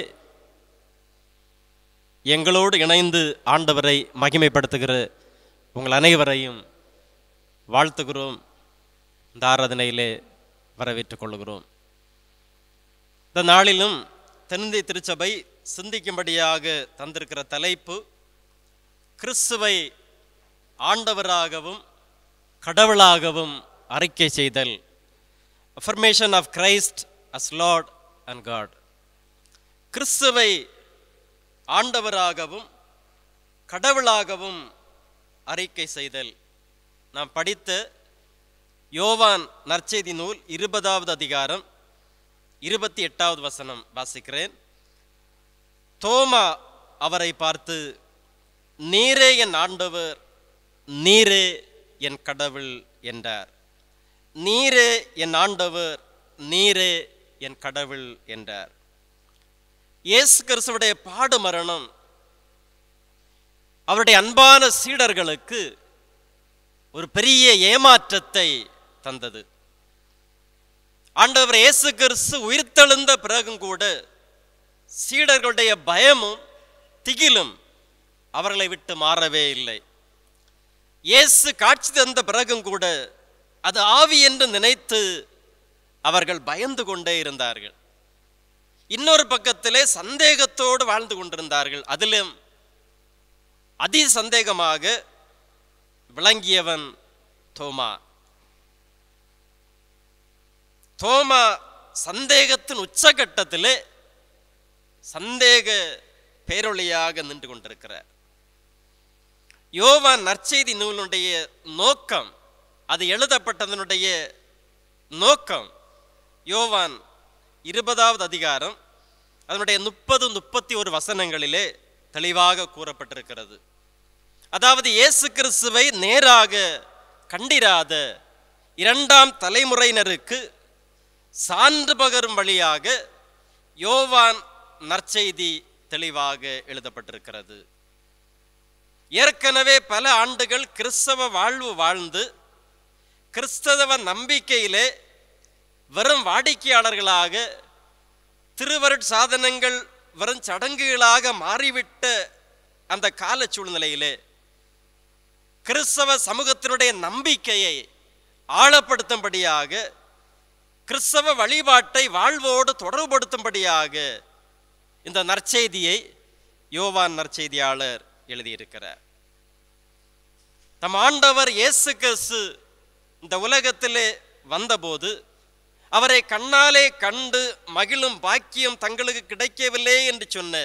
எங்களோடு இணைந்து ஆண்டவரை மகிமைப்படுத்துகிற உங்கள் அனைவரையும் வாழ்த்துகிறோம் இந்த ஆராதனையிலே வரவேற்றுக் கொள்கிறோம் இந்த நாளிலும் தென்னிந்திய திருச்சபை சிந்திக்கும்படியாக தந்திருக்கிற தலைப்பு கிறிஸ்துவை ஆண்டவராகவும் கடவுளாகவும் அறிக்கை செய்தல் affirmation of Christ as Lord and God கிறிஸ்துவை ஆண்டவராகவும் கடவுளாகவும் அறிக்கை செய்தல் நாம் படித்த யோவான் நற்செய்தி நூல் இருபதாவது அதிகாரம் இருபத்தி எட்டாவது வசனம் வாசிக்கிறேன் தோமா அவரை பார்த்து நீரே என் ஆண்டவர் நீரே என் கடவுள் என்றார் நீரே என் ஆண்டவர் நீரே என் கடவுள் என்றார் இயேசு கிறிஸ்துவுடைய பாடு மரணம் அவருடைய அன்பான சீடர்களுக்கு ஒரு பெரிய ஏமாற்றத்தை தந்தது ஆண்டவர் இயேசு கிறிஸ்து உயிர்த்தெழுந்த பிறகும் கூட சீடர்களுடைய பயமும் திகிலும் அவர்களை விட்டு மாறவே இல்லை இயேசு காட்சி தந்த பிறகும் கூட அது ஆவி என்று நினைத்து அவர்கள் பயந்து கொண்டே இருந்தார்கள் இன்னொரு பக்கத்திலே சந்தேகத்தோடு வாழ்ந்து கொண்டிருந்தார்கள் அதிலும் அதி சந்தேகமாக விளங்கியவன் தோமா தோமா சந்தேகத்தின் உச்சகட்டத்திலே சந்தேக பேரொளியாக நின்று கொண்டிருக்கிறார் யோவான் நற்செய்தி நூலுடைய நோக்கம் அது எழுதப்பட்டதனுடைய நோக்கம் யோவான் இருபதாவது அதிகாரம் அதனுடைய முப்பது முப்பத்தி ஒரு வசனங்களிலே தெளிவாக கூறப்பட்டிருக்கிறது அதாவது இயேசு கிறிஸ்துவை நேராக கண்டிராத இரண்டாம் தலைமுறையினருக்கு சான்று பகரும் வழியாக யோவான் நற்செய்தி தெளிவாக எழுதப்பட்டிருக்கிறது ஏற்கனவே பல ஆண்டுகள் கிறிஸ்தவ வாழ்வு வாழ்ந்து கிறிஸ்தவ நம்பிக்கையிலே வெறும் வாடிக்கையாளர்களாக திருவருட் சாதனங்கள் வெறும் சடங்குகளாக மாறிவிட்ட அந்த கால சூழ்நிலையிலே கிறிஸ்தவ சமூகத்தினுடைய நம்பிக்கையை ஆழப்படுத்தும்படியாக கிறிஸ்தவ வழிபாட்டை வாழ்வோடு தொடர்புபடுத்தும்படியாக இந்த நற்செய்தியை யோவான் நற்செய்தியாளர் எழுதியிருக்கிறார் தம் ஆண்டவர் இயேசு கிறிஸ்து இந்த உலகத்திலே வந்தபோது அவரை கண்ணாலே கண்டு மகிழும் பாக்கியம் தங்களுக்கு கிடைக்கவில்லை என்று சொன்ன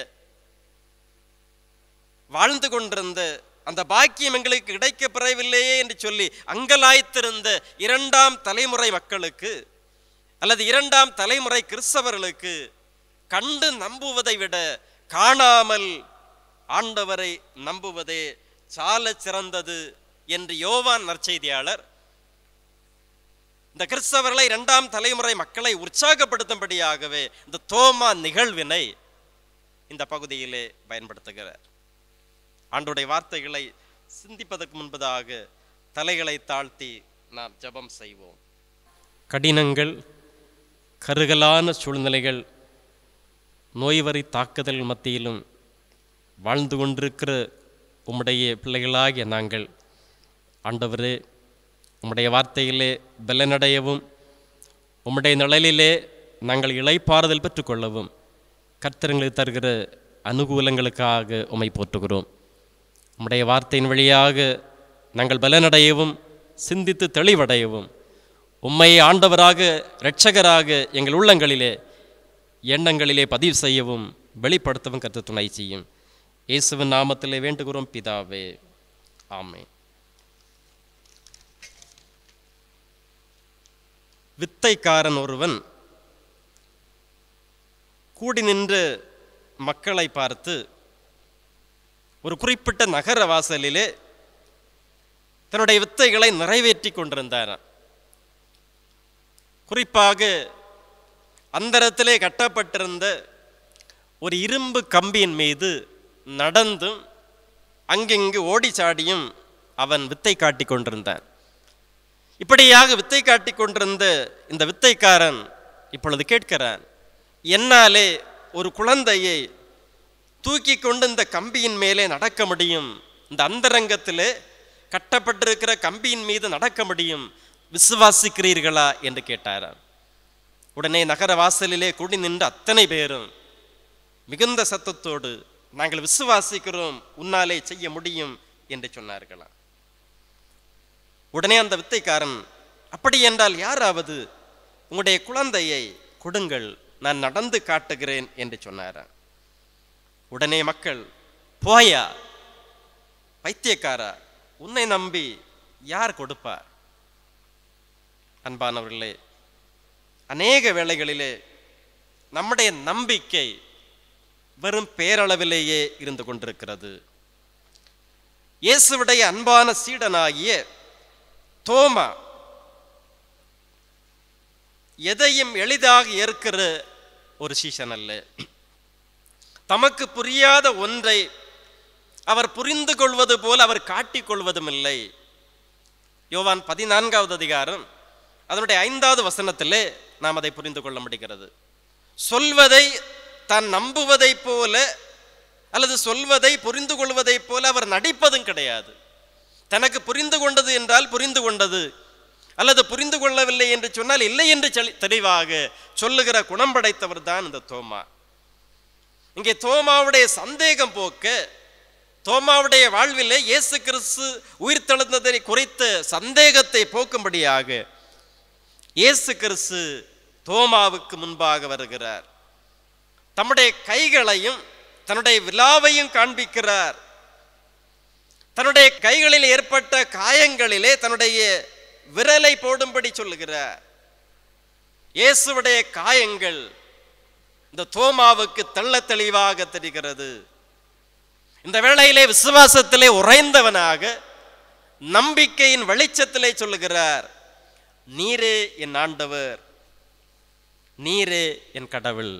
வாழ்ந்து கொண்டிருந்த அந்த பாக்கியம் எங்களுக்கு கிடைக்க பெறவில்லையே என்று சொல்லி அங்கலாய்த்திருந்த இரண்டாம் தலைமுறை மக்களுக்கு அல்லது இரண்டாம் தலைமுறை கிறிஸ்தவர்களுக்கு கண்டு நம்புவதை விட காணாமல் ஆண்டவரை நம்புவதே சால சிறந்தது என்று யோவான் நற்செய்தியாளர் இந்த கிறிஸ்தவர்களை இரண்டாம் தலைமுறை மக்களை உற்சாகப்படுத்தும்படியாகவே இந்த தோமா நிகழ்வினை இந்த பகுதியிலே பயன்படுத்துகிறார் ஆண்டுடைய வார்த்தைகளை சிந்திப்பதற்கு முன்பதாக தலைகளை தாழ்த்தி நாம் ஜெபம் செய்வோம் கடினங்கள் கருகலான சூழ்நிலைகள் நோய்வரி தாக்குதல் மத்தியிலும் வாழ்ந்து கொண்டிருக்கிற உம்முடைய பிள்ளைகளாகிய நாங்கள் ஆண்டவரே உம்முடைய வார்த்தையிலே பலனடையவும் உம்முடைய நிழலிலே நாங்கள் இளைப்பாறுதல் பெற்றுக்கொள்ளவும் கர்த்தரங்களுக்கு தருகிற அனுகூலங்களுக்காக உம்மை போற்றுகிறோம் உம்முடைய வார்த்தையின் வழியாக நாங்கள் பலனடையவும் சிந்தித்து தெளிவடையவும் உம்மை ஆண்டவராக இரட்சகராக எங்கள் உள்ளங்களிலே எண்ணங்களிலே பதிவு செய்யவும் வெளிப்படுத்தவும் கற்று துணை செய்யும் இயேசுவின் நாமத்திலே வேண்டுகிறோம் பிதாவே ஆமென் வித்தைக்காரன் ஒருவன் கூடி நின்று மக்களை பார்த்து ஒரு குறிப்பிட்ட நகர வாசலிலே தன்னுடைய வித்தைகளை நிறைவேற்றி கொண்டிருந்தாராம் குறிப்பாக அந்தரத்திலே கட்டப்பட்டிருந்த ஒரு இரும்பு கம்பியின் மீது நடந்தும் அங்கிங்கு ஓடிச்சாடியும் அவன் வித்தை காட்டிக் கொண்டிருந்தான் இப்படியாக வித்தை காட்டிக் கொண்டிருந்த இந்த வித்தைக்காரன் இப்பொழுது கேட்கிறான் என்னாலே ஒரு குழந்தையை தூக்கி கொண்டு இந்த கம்பியின் மேலே நடக்க முடியும் இந்த அந்தரங்கத்திலே கட்டப்பட்டிருக்கிற கம்பியின் மீது நடக்க முடியும் விசுவாசிக்கிறீர்களா என்று கேட்டாராம் உடனே நகர வாசலிலே கூடி நின்ற அத்தனை பேரும் மிகுந்த சத்தத்தோடு நாங்கள் விசுவாசிக்கிறோம் உன்னாலே செய்ய முடியும் என்று சொன்னார்களாம் உடனே அந்த வித்தைக்காரன் அப்படி என்றால் யாராவது உங்களுடைய குழந்தையை கொடுங்கள் நான் நடந்து காட்டுகிறேன் என்று சொன்னாராம் உடனே மக்கள் போயா பைத்தியக்காரா உன்னை நம்பி யார் கொடுப்பார் அன்பானவர்களே அநேக வேளைகளிலே நம்முடைய நம்பிக்கை வெறும் பேரளவிலேயே இருந்து கொண்டிருக்கிறது இயேசுவுடைய அன்பான சீடனாகிய தோமா எதையும் எளிதாக ஏற்கிற ஒரு சீசன் அல்ல தமக்கு புரியாத ஒன்றை அவர் புரிந்து கொள்வது போல் அவர் காட்டிக் கொள்வதும் இல்லை யோவான் பதினான்காவது அதிகாரம் அதனுடைய ஐந்தாவது வசனத்திலே நாம் அதை புரிந்து கொள்ள முடிகிறது சொல்வதை தான் நம்புவதைப் போல அல்லது சொல்வதை புரிந்து கொள்வதைப் போல அவர் நடிப்பதும் கிடையாது தனக்கு புரிந்து கொண்டது என்றால் புரிந்து கொண்டது அல்லது புரிந்து கொள்ளவில்லை என்று சொன்னால் இல்லை என்று செளி- தெளிவாக சொல்லுகிற குணம் படைத்தவர் தான் இந்த தோமா இங்கே தோமாவுடைய சந்தேகம் போக்க தோமாவுடைய வாழ்விலே இயேசு கிறிஸ்து உயிர் தெழுந்ததை குறித்த சந்தேகத்தை போக்கும்படியாக இயேசு கிறிஸ்து தோமாவுக்கு முன்பாக வருகிறார் தம்முடைய கைகளையும் தன்னுடைய விலாவையும் காண்பிக்கிறார் தன்னுடைய கைகளில் ஏற்பட்ட காயங்களிலே தன்னுடைய விரலை போடும்படி சொல்லுகிறார் இயேசுவுடைய காயங்கள் இந்த தோமாவுக்கு தெள்ள தெளிவாக தெரிகிறது இந்த வேளையிலே விசுவாசத்திலே உறைந்தவனாக நம்பிக்கையின் வெளிச்சத்திலே சொல்லுகிறார் நீரே என் ஆண்டவர் நீரே என் கடவுள்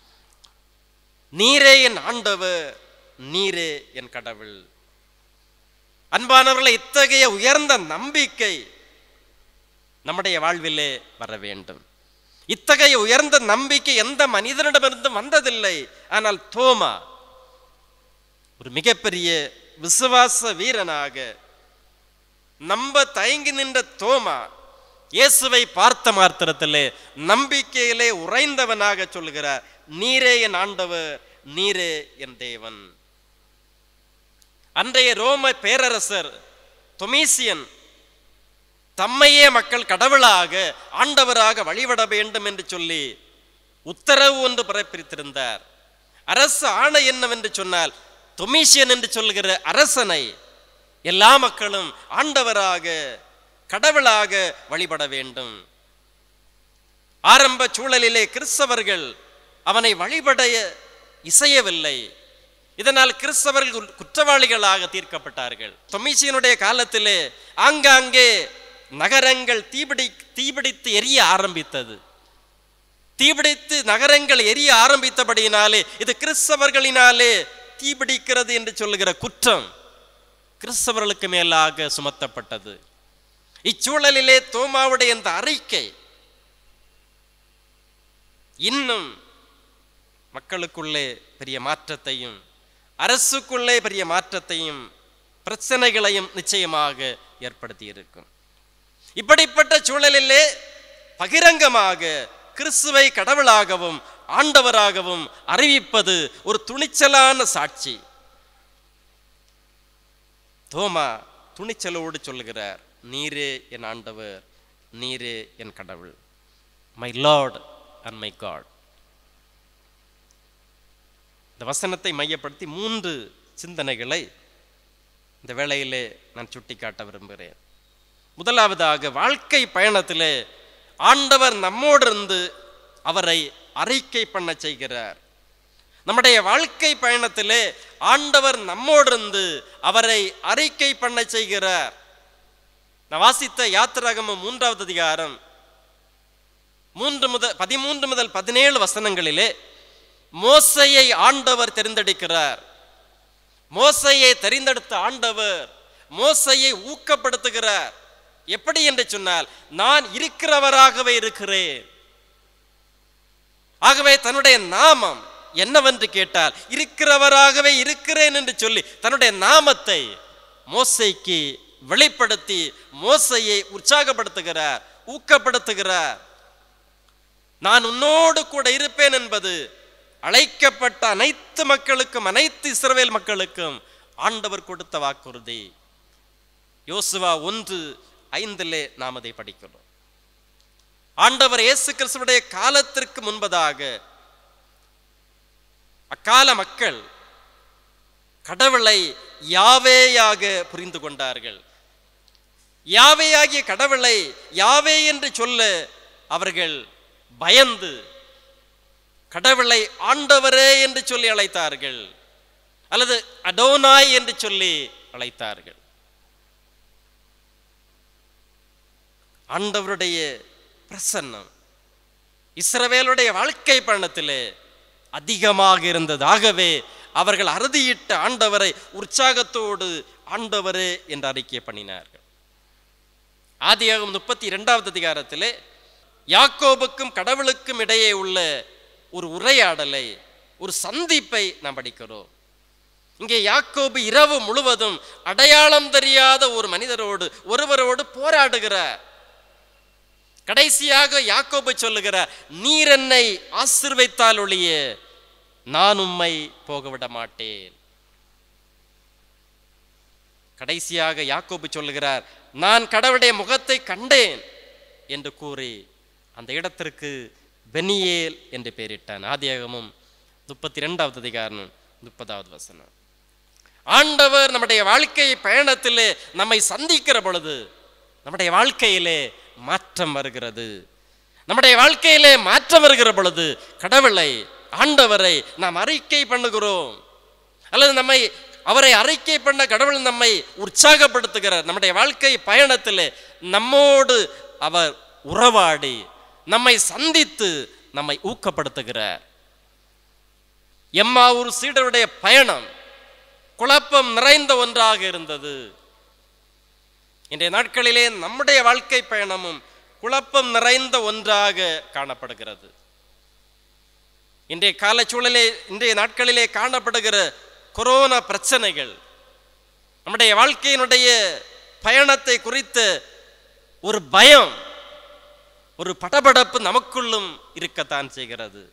நீரே என் ஆண்டவர் நீரே என் கடவுள் அன்பானவர்களை இத்தகைய உயர்ந்த நம்பிக்கை நம்முடைய வாழ்விலே வர வேண்டும் இத்தகைய உயர்ந்த நம்பிக்கை எந்த மனிதனிடமிருந்தும் வந்ததில்லை ஆனால் தோமா ஒரு மிகப்பெரிய விசுவாச வீரனாக நம்ப தயங்கி நின்ற தோமா இயேசுவை பார்த்த மாத்திரத்திலே நம்பிக்கையிலே உறைந்தவனாக சொல்கிறார் நீரே என் ஆண்டவர் நீரே என் தேவன் அன்றைய ரோம பேரரசர் தொமீசியன் தம்மையே மக்கள் கடவுளாக ஆண்டவராக வழிபட வேண்டும் என்று சொல்லி உத்தரவு ஒன்று பிறப்பித்திருந்தார் அரசு ஆணை என்னவென்று சொன்னால் தொமீசியன் என்று சொல்கிற அரசனை எல்லா மக்களும் ஆண்டவராக கடவுளாக வழிபட வேண்டும் ஆரம்ப சூழலிலே கிறிஸ்தவர்கள் அவனை வழிபட இசையவில்லை இதனால் கிறிஸ்தவர்கள் குற்ற- குற்றவாளிகளாக தீர்க்கப்பட்டார்கள் தொமிசியனுடைய காலத்திலே ஆங்காங்கே நகரங்கள் தீபிடி தீபிடித்து எரிய ஆரம்பித்தது தீபிடித்து நகரங்கள் எரிய ஆரம்பித்தபடியினாலே இது கிறிஸ்தவர்களினாலே தீபிடிக்கிறது என்று சொல்லுகிற குற்றம் கிறிஸ்தவர்களுக்கு மேலாக சுமத்தப்பட்டது இச்சூழலிலே தோமாவுடைய இந்த அறிக்கை இன்னும் மக்களுக்குள்ளே பெரிய மாற்றத்தையும் அரசுக்குள்ளே பெரிய மாற்றத்தையும் பிரச்சனைகளையும் நிச்சயமாக ஏற்படுத்தி இருக்கும் இப்படிப்பட்ட சூழலிலே பகிரங்கமாக கிறிஸ்துவை கடவுளாகவும் ஆண்டவராகவும் அறிவிப்பது ஒரு துணிச்சலான சாட்சி தோமா துணிச்சலோடு சொல்லுகிறார் நீரே என் ஆண்டவர் நீரே என் கடவுள் my Lord and my God இந்த வசனத்தை மையப்படுத்தி மூன்று சிந்தனைகளை இந்த வேளையிலே நான் சுட்டிக்காட்ட விரும்புகிறேன் முதலாவதாக வாழ்க்கை பயணத்திலே ஆண்டவர் நம்மோடு இருந்து அவரை அறிக்கை பண்ண செய்கிறார் நம்முடைய வாழ்க்கை பயணத்திலே ஆண்டவர் நம்மோடு இருந்து அவரை அறிக்கை பண்ண செய்கிறார் நான் வாசித்த யாத்திராகமம் மூன்றாவது அதிகாரம் மூன்று முதல் பதிமூன்று முதல் பதினேழு வசனங்களிலே மோசையை ஆண்டவர் தெரிந்தெடுக்கிறார் மோசையை தெரிந்தெடுத்த ஆண்டவர் மோசையை ஊக்கப்படுத்துகிறார் எப்படி என்று சொன்னால் நான் இருக்கிறவராகவே இருக்கிறேன் ஆகவே தன்னுடைய நாமம் என்னவென்று கேட்டால் இருக்கிறவராகவே இருக்கிறேன் என்று சொல்லி தன்னுடைய நாமத்தை மோசைக்கு வெளிப்படுத்தி மோசையை உற்சாகப்படுத்துகிறார் ஊக்கப்படுத்துகிறார் நான் உன்னோடு கூட இருப்பேன் என்பது அழைக்கப்பட்ட அனைத்து மக்களுக்கும் அனைத்து இஸ்ரவேல் மக்களுக்கும் ஆண்டவர் கொடுத்த வாக்குறுதி யோசுவா ஒன்று ஐந்திலே நாம் அதை படிக்கிறோம் ஆண்டவர் இயேசு கிறிஸ்துவுடைய காலத்திற்கு முன்பதாக அக்கால மக்கள் கடவுளை யாவேயாக புரிந்து கொண்டார்கள் யாவேயாகிய கடவுளை யாவே என்று சொல்ல அவர்கள் பயந்து கடவுளை ஆண்டவரே என்று சொல்லி அழைத்தார்கள் அல்லது அடோனாய் என்று சொல்லி அழைத்தார்கள் ஆண்டவருடைய பிரசன்னம் இஸ்ரவேலுடைய வாழ்க்கை பயணத்திலே அதிகமாக இருந்தது ஆகவே அவர்கள் அறுதியிட்ட ஆண்டவரை உற்சாகத்தோடு ஆண்டவரே என்று அறிக்கை பண்ணினார்கள் ஆதியாகம் முப்பத்தி இரண்டாவது அதிகாரத்திலே யாக்கோபுக்கும் கடவுளுக்கும் இடையே உள்ள ஒரு உரையாடலை ஒரு சந்திப்பை நாம் படிக்கிறோம் இங்கே யாக்கோபு இரவு முழுவதும் அடையாளம் தெரியாத ஒரு மனிதரோடு ஒருவரோடு போராடுகிறார் கடைசியாக யாக்கோபு சொல்லுகிறார் நீர் என்னை ஆசிர்வைத்தால் ஒழிய நான் உம்மை போக விட மாட்டேன் கடைசியாக யாக்கோபு சொல்லுகிறார் நான் கடவுளுடைய முகத்தை கண்டேன் என்று கூறி அந்த இடத்திற்கு பெனியேல் என்று பெயரிட்டான் ஆதியாகமும் முப்பத்தி ரெண்டாவது அதிகாரம் முப்பதாவது வசனம் ஆண்டவர் நம்முடைய வாழ்க்கை பயணத்திலே நம்மை சந்திக்கிற பொழுது நம்முடைய வாழ்க்கையிலே மாற்றம் வருகிறது நம்முடைய வாழ்க்கையிலே மாற்றம் வருகிற பொழுது கடவுளை ஆண்டவரை நாம் அறிக்கை பண்ணுகிறோம் அல்லது நம்மை அவரை அறிக்கை பண்ண கடவுள் நம்மை உற்சாகப்படுத்துகிறார் நம்முடைய வாழ்க்கை பயணத்திலே நம்மோடு அவர் உறவாடி நம்மை சந்தித்து நம்மை ஊக்கப்படுத்துகிறார் எம்மாவூர் சீடருடைய பயணம் குழப்பம் நிறைந்த ஒன்றாக இருந்தது இன்றைய நாட்களிலே நம்முடைய வாழ்க்கை பயணமும் குழப்பம் நிறைந்த ஒன்றாக காணப்படுகிறது இன்றைய கால சூழலே இன்றைய நாட்களிலே காணப்படுகிற கொரோனா பிரச்சனைகள் நம்முடைய வாழ்க்கையினுடைய பயணத்தை குறித்த ஒரு பயம் ஒரு படபடப்பு நமக்குள்ளும் இருக்கத்தான் செய்கிறது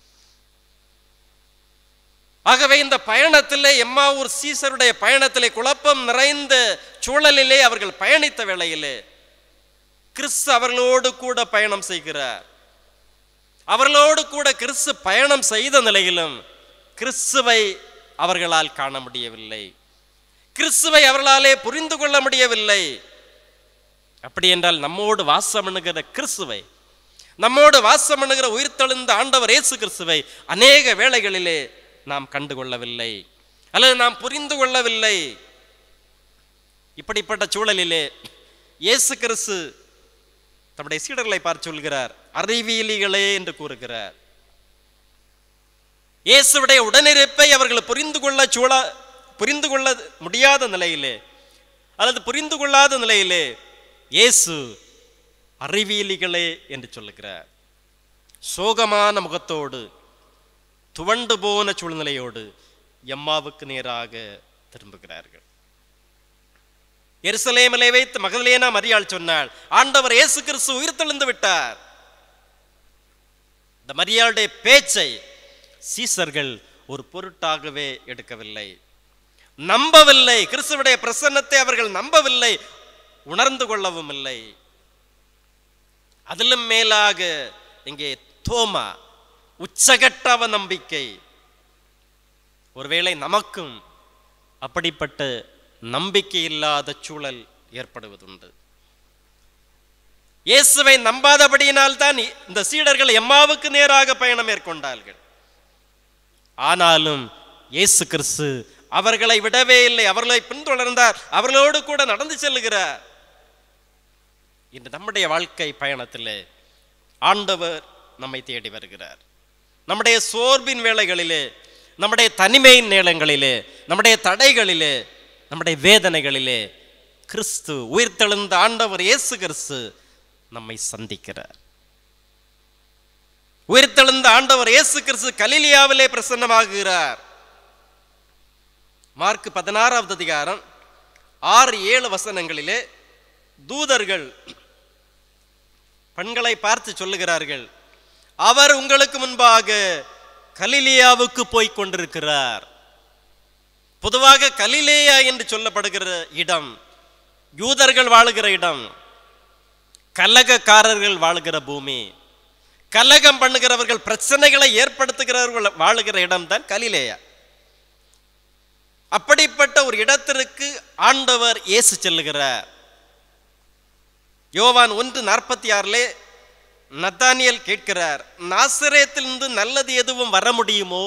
ஆகவே இந்த பயணத்திலே எம்மாவூர் சீசருடைய பயணத்திலே குழப்பம் நிறைந்த சூழலிலே அவர்கள் பயணித்த வேளையிலே கிறிஸ்து அவர்களோடு கூட பயணம் செய்கிறார் அவர்களோடு கூட கிறிஸ்து பயணம் செய்த நிலையிலும் கிறிஸ்துவை அவர்களால் காண முடியவில்லை கிறிஸ்துவை அவர்களாலே புரிந்து கொள்ள முடியவில்லை அப்படி என்றால் நம்மோடு வாசம் பண்ணுகிற கிறிஸ்துவை நம்மோடு வாசம் பண்ணுகிற உயிர்த்தெழுந்த ஆண்டவர் இயேசு கிறிஸ்துவை அநேக வேளைகளிலே நாம் கண்டுகொள்ளவில்லை அல்லது நாம் புரிந்து கொள்ளவில்லை இப்படிப்பட்ட சூழலிலே இயேசு கிறிஸ்து தம்முடைய சீடர்களை பார்த்து சொல்கிறார் அறிவியலிகளே என்று கூறுகிறார் இயேசுவுடைய உடனிருப்பை அவர்கள் புரிந்து கொள்ள சூழ புரிந்து கொள்ள முடியாத நிலையிலே அல்லது புரிந்து கொள்ளாத நிலையிலே இயேசு அறிவியலிகளே என்று சொல்லுகிறார் சோகமான முகத்தோடு துவண்டு போன சூழ்நிலையோடு எம்மாவுக்கு நேராக திரும்புகிறார்கள் எருசலேமிலே வைத்து மகளேனா மரியாள் சொன்னாள் ஆண்டவர் இயேசு கிறிஸ்து உயிர்த்தெழுந்து விட்டார் இந்த மரியாளுடைய பேச்சை சீசர்கள் ஒரு பொருட்டாகவே எடுக்கவில்லை நம்பவில்லை கிறிஸ்துவுடைய பிரசன்னத்தை அவர்கள் நம்பவில்லை உணர்ந்து கொள்ளவும் இல்லை அதிலும் மேலாக இங்கே தோமா உச்சகட்ட நம்பிக்கை ஒருவேளை நமக்கும் அப்படிப்பட்ட நம்பிக்கை இல்லாத சூழல் ஏற்படுவதுண்டு இயேசுவை நம்பாதபடியினால் தான் இந்த சீடர்கள் எம்மாவுக்கு நேராக பயணம் மேற்கொண்டார்கள் ஆனாலும் இயேசு கிறிஸ்து அவர்களை விடவே இல்லை அவர்களை பின்தொடர்ந்தார் அவர்களோடு கூட நடந்து செல்லுகிறார் இன்று நம்முடைய வாழ்க்கை பயணத்தில் ஆண்டவர் நம்மை தேடி வருகிறார் நம்முடைய சோர்வின் வேளைகளிலே நம்முடைய தனிமையின் நேரங்களிலே நம்முடைய தடைகளிலே நம்முடைய வேதனைகளிலே கிறிஸ்து உயிர்த்தெழுந்த ஆண்டவர் இயேசு கிறிஸ்து நம்மை சந்திக்கிறார் உயிர்த்தெழுந்த ஆண்டவர் இயேசு கிறிஸ்து கலிலியாவிலே பிரசன்னமாகுகிறார் மார்க் பதினாறாவது அதிகாரம் ஆறு ஏழு வசனங்களிலே தூதர்கள் பெண்களை பார்த்து சொல்லுகிறார்கள் அவர் உங்களுக்கு முன்பாக கலிலியாவுக்கு போய் கொண்டிருக்கிறார் பொதுவாக கலிலேயா என்று சொல்லப்படுகிற இடம் யூதர்கள் வாழுகிற இடம் கலகக்காரர்கள் வாழுகிற பூமி கலகம் பண்ணுகிறவர்கள் பிரச்சனைகளை ஏற்படுத்துகிறவர்கள் வாழுகிற இடம்தான் கலிலேயா அப்படிப்பட்ட ஒரு இடத்திற்கு ஆண்டவர் இயேசு செல்லுகிறார் யோவான் ஒன்று நாற்பத்தி ஆறிலே நத்தானியல் கேட்கிறார் நாசரேத்திலிருந்து நல்லது எதுவும் வர முடியுமோ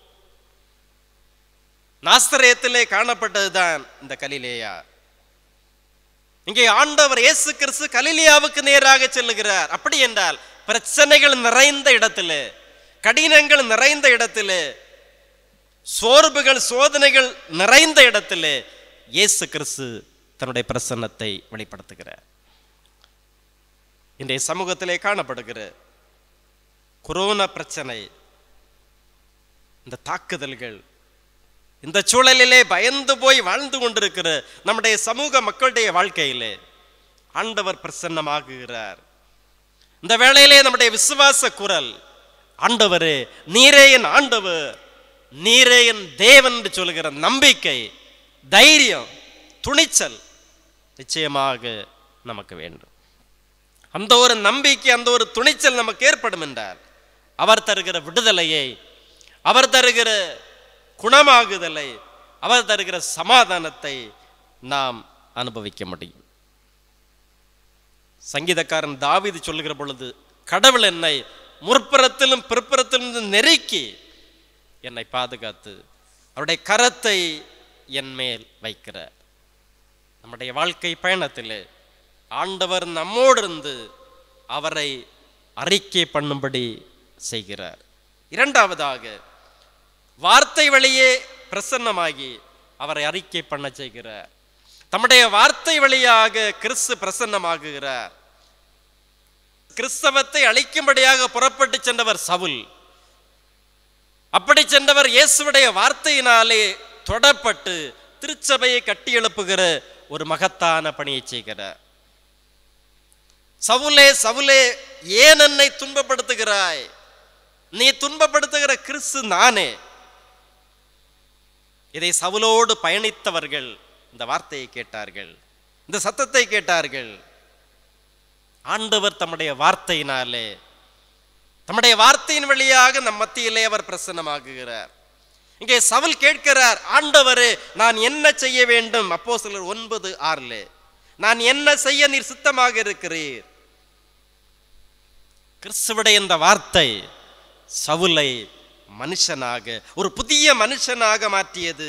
நாசரேத்திலே காணப்பட்டதுதான் இந்த கலிலேயா இங்கே ஆண்டவர் இயேசு கிறிஸ்து கலிலியாவுக்கு நேராக செல்லுகிறார் அப்படி என்றால் பிரச்சனைகள் நிறைந்த இடத்திலே கடினங்கள் நிறைந்த இடத்திலே சோர்வுகள் சோதனைகள் நிறைந்த இடத்திலே இயேசு கிறிஸ்து தன்னுடைய பிரசன்னத்தை வெளிப்படுத்துகிறார் இன்றைய சமூகத்திலே காணப்படுகிற கொரோனா பிரச்சனை இந்த தாக்குதல்கள் இந்த சூழலிலே பயந்து போய் வாழ்ந்து கொண்டிருக்கிற நம்முடைய சமூக மக்களுடைய வாழ்க்கையிலே ஆண்டவர் பிரசன்னமாகுகிறார் இந்த வேளையிலே நம்முடைய விசுவாச குரல் ஆண்டவரே நீரே என் ஆண்டவர் நீரே என் தேவன் என்று சொல்லுகிற நம்பிக்கை தைரியம் துணிச்சல் நிச்சயமாக நமக்கு வேண்டும் அந்த ஒரு நம்பிக்கை அந்த ஒரு துணிச்சல் நமக்கு ஏற்படும் என்றால் அவர் தருகிற விடுதலையை அவர் தருகிற குணமாகுதலை அவர் தருகிற சமாதானத்தை நாம் அனுபவிக்க முடியும் சங்கீதக்காரன் தாவீது சொல்லுகிற பொழுது கடவுள் என்னை முற்புறத்திலும் பிற்புறத்திலும் நெருக்கி என்னை பாதுகாத்து அவருடைய கரத்தை என் மேல் வைக்கிறார் நம்முடைய வாழ்க்கை பயணத்தில் ஆண்டவர் நம்மோடு இருந்து அவரை அறிக்கை பண்ணும்படி செய்கிறார் இரண்டாவதாக வார்த்தை வழியே பிரசன்னமாகி அவரை அறிக்கை பண்ண செய்கிறார் தம்முடைய வார்த்தை வழியாக கிறிஸ்து பிரசன்னமாகுகிறார் கிறிஸ்தவத்தை அழிக்கும்படியாக புறப்பட்டு சென்றவர் சவுல் அப்படி சென்றவர் இயேசுவுடைய வார்த்தையினாலே தொடப்பட்டு திருச்சபையை கட்டி எழுப்புகிற ஒரு மகத்தான பணியை செய்கிறார் சவுலே சவுலே ஏன் என்னை துன்பப்படுத்துகிறாய் நீ துன்பப்படுத்துகிற கிறிஸ்து நானே இதை சவுலோடு பயணித்தவர்கள் இந்த வார்த்தையை கேட்டார்கள் இந்த சத்தத்தை கேட்டார்கள் ஆண்டவர் தம்முடைய வார்த்தையினாலே தம்முடைய வார்த்தையின் வழியாக நம் மத்தியிலே அவர் பிரசன்னமாகுகிறார் இங்கே சவுல் கேட்கிறார் ஆண்டவரே நான் என்ன செய்ய வேண்டும் அப்போ சிலர் ஒன்பது ஆறுல நான் என்ன செய்ய நீர் சித்தமாக இருக்கிறீர் கிறிஸ்துவுடைய இந்த வார்த்தை சவுலை மனுஷனாக ஒரு புதிய மனுஷனாக மாற்றியது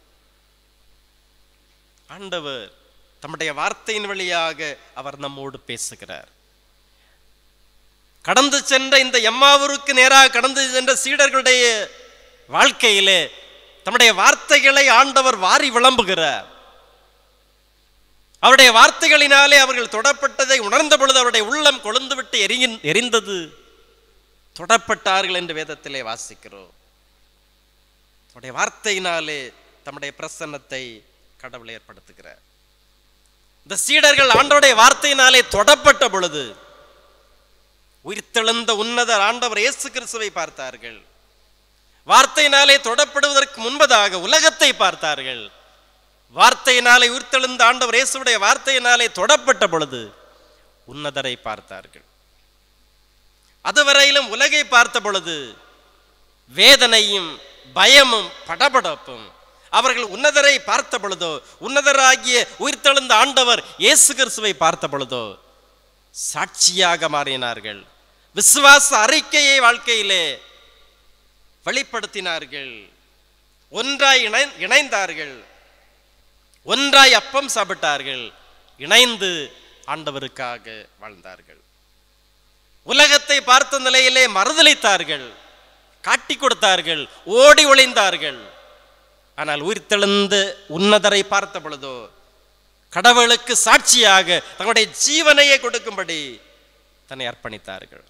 ஆண்டவர் தம்முடைய வார்த்தையின் வழியாக அவர் நம்மோடு பேசுகிறார் கடந்து சென்ற இந்த எம்மாவூருக்கு நேராக கடந்து சென்ற சீடர்களுடைய வாழ்க்கையிலே தம்முடைய வார்த்தைகளை ஆண்டவர் வாரி விளம்புகிறார் அவருடைய வார்த்தைகளினாலே அவர்கள் தொடப்பட்டதை உணர்ந்த பொழுது அவருடைய உள்ளம் கொழுந்து விட்டு எரியின் எரிந்தது தொடப்பட்டார்கள் என்று வேதத்திலே வாசிக்கிறோம் அவருடைய வார்த்தையினாலே தம்முடைய பிரசன்னத்தை கடவுள் ஏற்படுத்துகிறார் இந்த சீடர்கள் ஆண்டவருடைய வார்த்தையினாலே தொடப்பட்ட பொழுது உயிர்த்தெழுந்த உன்னதர் ஆண்டவர் இயேசு கிறிஸ்துவை பார்த்தார்கள் வார்த்தையினாலே தொடப்படுவதற்கு முன்பதாக உலகத்தை பார்த்தார்கள் வார்த்தையினாலே உயிர்த்தெழுந்த ஆண்டவர் இயேசுடைய வார்த்தையினாலே தொடப்பட்ட பொழுது உன்னதரை பார்த்தார்கள் அதுவரையிலும் உலகை பார்த்த பொழுது வேதனையும் பயமும் படபடப்பும் அவர்கள் உன்னதரை பார்த்த பொழுதோ உன்னதராகிய உயிர்த்தெழுந்த ஆண்டவர் இயேசு கிறிஸ்துவை பார்த்த பொழுதோ சாட்சியாக மாறினார்கள் விசுவாச அறிக்கையை வாழ்க்கையிலே வெளிப்படுத்தினார்கள் ஒன்றாய் இணை இணைந்தார்கள் ஒன்றாய் அப்பம் சாப்பிட்டார்கள் இணைந்து ஆண்டவருக்காக வாழ்ந்தார்கள் உலகத்தை பார்த்த நிலையிலே மறுதளித்தார்கள் காட்டி கொடுத்தார்கள் ஓடி ஒளிந்தார்கள் ஆனால் உயிர்த்தெழுந்த உன்னதரை பார்த்த பொழுதோ கடவுளுக்கு சாட்சியாக தங்களுடைய ஜீவனையே கொடுக்கும்படி தன்னை அர்ப்பணித்தார்கள்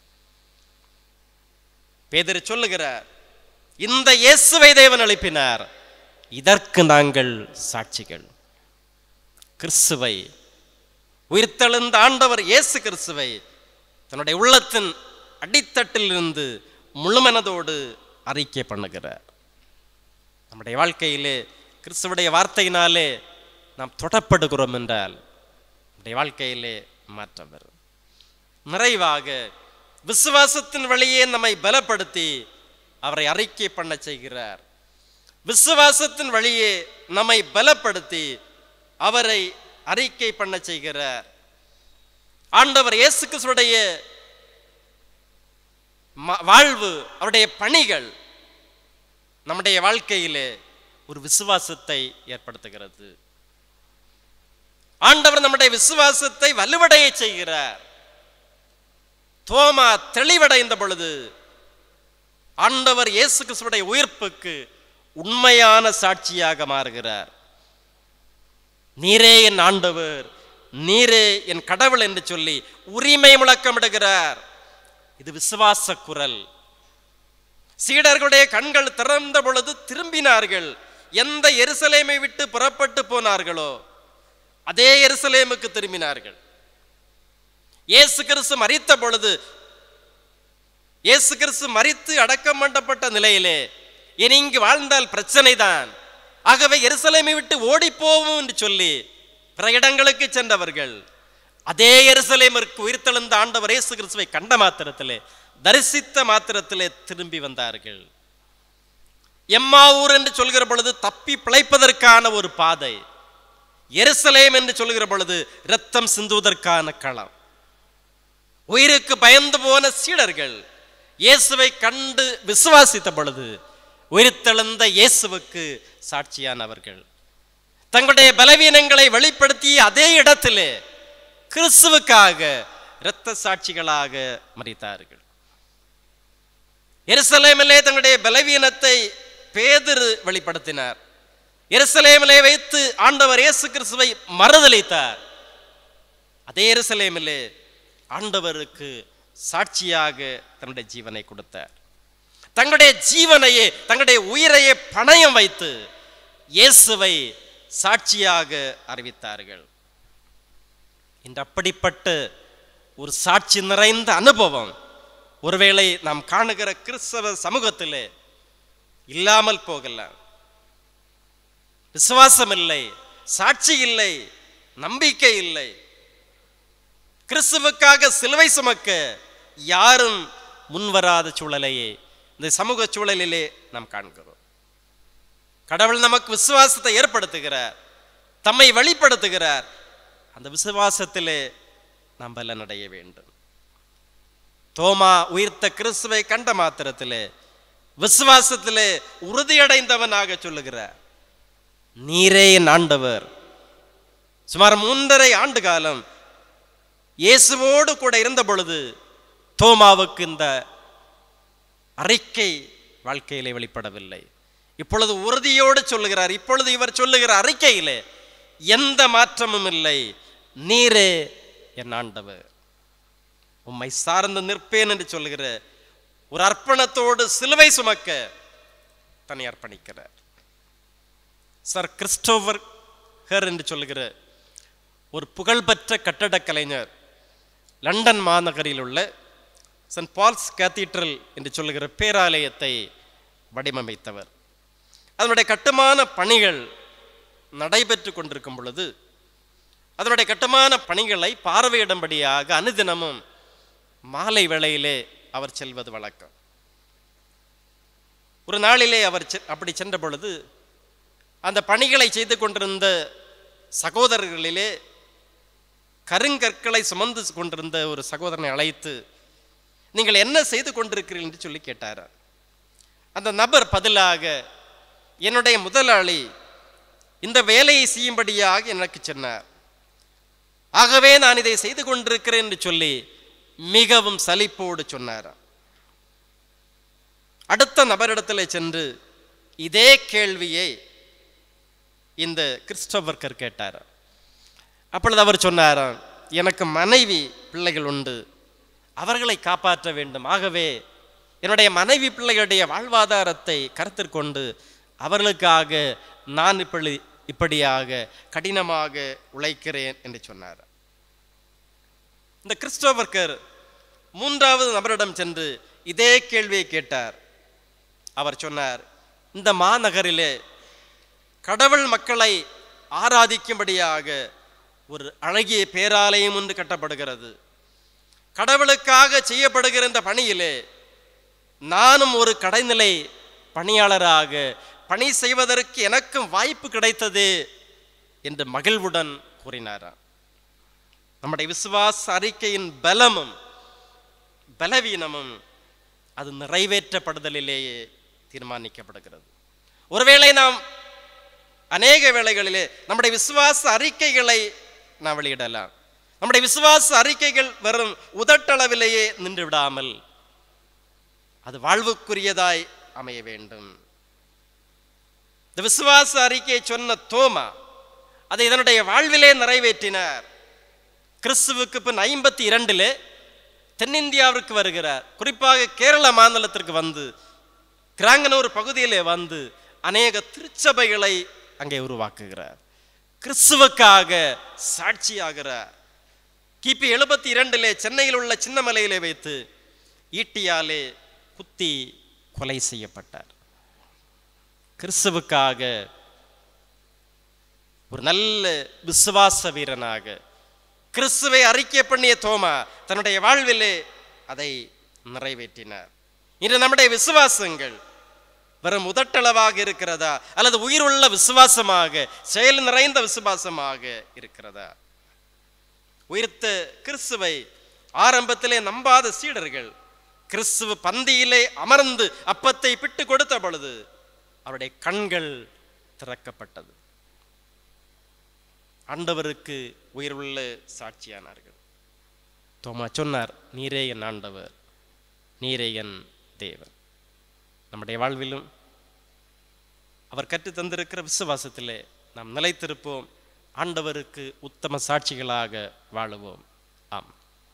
பேதர் சொல்லுகிறார் இந்த இயேசுவை தேவன் எழுப்பினார் இதற்கு நாங்கள் சாட்சிகள் கிறிஸ்துவை உயிர்த்தெழுந்த ஆண்டவர் இயேசு கிறிஸ்துவை தன்னுடைய உள்ளத்தின் அடித்தட்டிலிருந்து முழுமனதோடு அறிக்கை பண்ணுகிறார் நம்முடைய வாழ்க்கையிலே கிறிஸ்துவுடைய வார்த்தையினாலே நாம் தொடப்படுகிறோம் என்றால் நம்முடைய வாழ்க்கையிலே மாற்றம் வரும் நிறைவாக விசுவாசத்தின் வழியே நம்மை பலப்படுத்தி அவரை அறிக்கை பண்ண செய்கிறார் விசுவாசத்தின் வழியே நம்மை பலப்படுத்தி அவரை அறிக்கை பண்ண செய்கிறார் ஆண்டவர் இயேசு கிறிஸ்துடைய ம- வாழ்வு அவருடைய பணிகள் நம்முடைய வாழ்க்கையிலே ஒரு விசுவாசத்தை ஏற்படுத்துகிறது ஆண்டவர் நம்முடைய விசுவாசத்தை வலுவடைய செய்கிறார் தோமா தெளிவடைந்த பொழுது ஆண்டவர் இயேசு கிறிஸ்துவுடைய உயிர்ப்புக்கு உண்மையான சாட்சியாக மாறுகிறார் நீரே என் ஆண்டவர் நீரே என் கடவுள் என்று சொல்லி உரிமை முழக்கமிடுகிறார் இது விசுவாச குரல் சீடர்களுடைய கண்கள் திறந்த பொழுது திரும்பினார்கள் எந்த எருசலேமை விட்டு புறப்பட்டு போனார்களோ அதே எருசலேமுக்கு திரும்பினார்கள் இயேசு கிறிஸ்து மரித்த பொழுது இயேசு கிறிஸ்து மரித்து அடக்கம் பண்ணப்பட்ட நிலையிலே இனி இங்கு வாழ்ந்தால் பிரச்சனை தான் ஆகவே எருசலேமை விட்டு ஓடி போவோம் என்று சொல்லி பிற இடங்களுக்கு சென்றவர்கள் அதே எருசலேமிற்கு உயிர்த்தெழுந்த ஆண்டவர் இயேசு கிறிஸ்துவை கண்ட மாத்திரத்திலே தரிசித்த மாத்திரத்திலே திரும்பி வந்தார்கள் எம்மாவூர் என்று சொல்கிற பொழுது தப்பி பிழைப்பதற்கான ஒரு பாதை எருசலேம் என்று சொல்கிற பொழுது இரத்தம் சிந்துவதற்கான களம் உயிருக்கு பயந்து போன சீடர்கள் இயேசுவை கண்டு விசுவாசித்த பொழுது உயிர்த்தெழுந்த இயேசுவுக்கு சாட்சியானவர்கள் தங்களுடைய பலவீனங்களை வெளிப்படுத்திய அதே இடத்திலே கிறிஸ்துவுக்காக இரத்த சாட்சிகளாக மறித்தார்கள் எருசலேமிலே தங்களுடைய பலவீனத்தை பேதுரு வெளிப்படுத்தினார் எருசலேமிலே வைத்து ஆண்டவர் இயேசு கிறிஸ்துவை மறுதளித்தார் அதே எருசலேமிலே ஆண்டவருக்கு சாட்சியாக தன்னுடைய ஜீவனை கொடுத்தார் தங்களுடைய ஜீவனையே தங்களுடைய உயிரையே பணயம் வைத்து இயேசுவை சாட்சியாக அறிவித்தார்கள் இன்று அப்படிப்பட்ட ஒரு சாட்சி நிறைந்த அனுபவம் ஒருவேளை நாம் காணுகிற கிறிஸ்தவ சமூகத்திலே இல்லாமல் போகலாம் விசுவாசம் இல்லை சாட்சி இல்லை நம்பிக்கை இல்லை கிறிஸ்துவுக்காக சிலுவை சுமக்க யாரும் முன்வராத சூழலையே இந்த சமூக சூழலிலே நாம் காண்கிறோம் கடவுள் நமக்கு விசுவாசத்தை ஏற்படுத்துகிறார் தம்மை வெளிப்படுத்துகிறார் அந்த விசுவாசத்திலே நாம் பலனடைய வேண்டும் தோமா உயிர்த்த கிறிஸ்துவை கண்ட மாத்திரத்திலே விசுவாசத்திலே உறுதியடைந்தவனாக சொல்லுகிறார் நீரே என் ஆண்டவர் சுமார் மூன்றரை ஆண்டு காலம் இயேசுவோடு கூட இருந்த பொழுது தோமாவுக்கு இந்த அறிக்கை வாழ்க்கையிலே வெளிப்படவில்லை இப்பொழுது உறுதியோடு சொல்லுகிறார் இப்பொழுது இவர் சொல்லுகிற அறிக்கையிலே எந்த மாற்றமும் இல்லை நீரே என் ஆண்டவர் உம்மை சார்ந்து நிற்பேன் என்று சொல்லுகிற ஒரு அர்ப்பணத்தோடு சிலுவை சுமக்க தன்னை அர்ப்பணிக்கிறார் சர் கிறிஸ்டோபர் ஹர் என்று சொல்லுகிற ஒரு புகழ்பெற்ற கட்டடக் கலைஞர் லண்டன் மாநகரில் உள்ள சென்ட் பால்ஸ் கேத்தீட்ரல் என்று சொல்லுகிற பேராலயத்தை வடிவமைத்தவர் அதனுடைய கட்டுமான பணிகள் நடைபெற்று கொண்டிருக்கும் பொழுது அதனுடைய கட்டுமான பணிகளை பார்வையிடும்படியாக அனுதினமும் மாலை வேளையிலே அவர் செல்வது வழக்கம் ஒரு நாளிலே அவர் செ- அப்படி சென்ற பொழுது அந்த பணிகளை செய்து கொண்டிருந்த சகோதரர்களிலே கருங்கற்களை சுமந்து கொண்டிருந்த ஒரு சகோதரனை அழைத்து நீங்கள் என்ன செய்து கொண்டிருக்கிறீர்கள் என்று சொல்லி கேட்டார் அந்த நபர் பதிலாக என்னுடைய முதலாளி இந்த வேலையை செய்யும்படியாக எனக்கு சொன்னார் ஆகவே நான் இதை செய்து கொண்டிருக்கிறேன் என்று சொல்லி மிகவும் சலிப்போடு சொன்னார் அடுத்த நபரிடத்தில் சென்று இதே கேள்வியை இந்த கிறிஸ்டோபர்கர் கேட்டார் அப்பொழுது அவர் சொன்னாராம் எனக்கு மனைவி பிள்ளைகள் உண்டு அவர்களை காப்பாற்ற வேண்டும் ஆகவே என்னுடைய மனைவி பிள்ளைகளுடைய வாழ்வாதாரத்தை கருத்திற்கொண்டு அவர்களுக்காக நான் இப்படி இப்படியாக கடினமாக உழைக்கிறேன் என்று சொன்னார் இந்த கிறிஸ்டோபர்கர் மூன்றாவது நபரிடம் சென்று இதே கேள்வியை கேட்டார் அவர் சொன்னார் இந்த மாநகரிலே கடவுள் மக்களை ஆராதிக்கும்படியாக ஒரு அழகிய பேராலயம் ஒன்று கட்டப்படுகிறது கடவுளுக்காக செய்யப்படுகிற இந்த பணியிலே நானும் ஒரு கடைநிலை பணியாளராக பணி செய்வதற்கு எனக்கும் வாய்ப்பு கிடைத்தது என்று மகிழ்வுடன் கூறினாராம் நம்முடைய விசுவாச அறிக்கையின் பலமும் பலவீனமும் அது நிறைவேற்றப்படுதலிலேயே தீர்மானிக்கப்படுகிறது ஒருவேளை நாம் அநேக வேளைகளிலே நம்முடைய விசுவாச அறிக்கைகளை நாம் வெளியிடலாம் நம்முடைய விசுவாச அறிக்கைகள் வெறும் உதட்டளவிலேயே நின்று விடாமல் அது வாழ்வுக்குரியதாய் அமைய வேண்டும் இந்த விசுவாச அறிக்கையை சொன்ன தோமா அதை இதனுடைய வாழ்விலே நிறைவேற்றினார் கிறிஸ்துவுக்கு பின் ஐம்பத்தி இரண்டிலே தென்னிந்தியாவிற்கு வருகிறார் குறிப்பாக கேரள மாநிலத்திற்கு வந்து கிராங்கனூர் பகுதியிலே வந்து அநேக திருச்சபைகளை அங்கே உருவாக்குகிறார் கிறிஸ்துவுக்காக சாட்சியாகிறார் கிபி எழுபத்தி இரண்டிலே சென்னையில் உள்ள சின்னமலையிலே வைத்து ஈட்டியாலே குத்தி கொலை செய்யப்பட்டார் கிறிஸ்துவுக்காக ஒரு நல்ல விசுவாச வீரனாக கிறிஸ்துவை அறிக்கை பண்ணிய தோமா தன்னுடைய வாழ்விலே அதை நிறைவேற்றினார் இன்று நம்முடைய விசுவாசங்கள் வெறும் உதட்டளவாக இருக்கிறதா அல்லது உயிருள்ள விசுவாசமாக செயல் நிறைந்த விசுவாசமாக இருக்கிறதா உயிர்த்த கிறிஸ்துவை ஆரம்பத்திலே நம்பாத சீடர்கள் கிறிஸ்துவ பந்தியிலே அமர்ந்து அப்பத்தை பிட்டு கொடுத்த பொழுது அவருடைய கண்கள் திறக்கப்பட்டது ஆண்டவருக்கு உயிருள்ள சாட்சியானார்கள் தோமா சொன்னார் நீரே என் ஆண்டவர் நீரே என் தேவன் நம்முடைய வாழ்விலும் அவர் கற்றுத் தந்திருக்கிற விசுவாசத்திலே நாம் நிலைத்திருப்போம் ஆண்டவருக்கு உத்தம சாட்சிகளாக வாழுவோம் ஆம்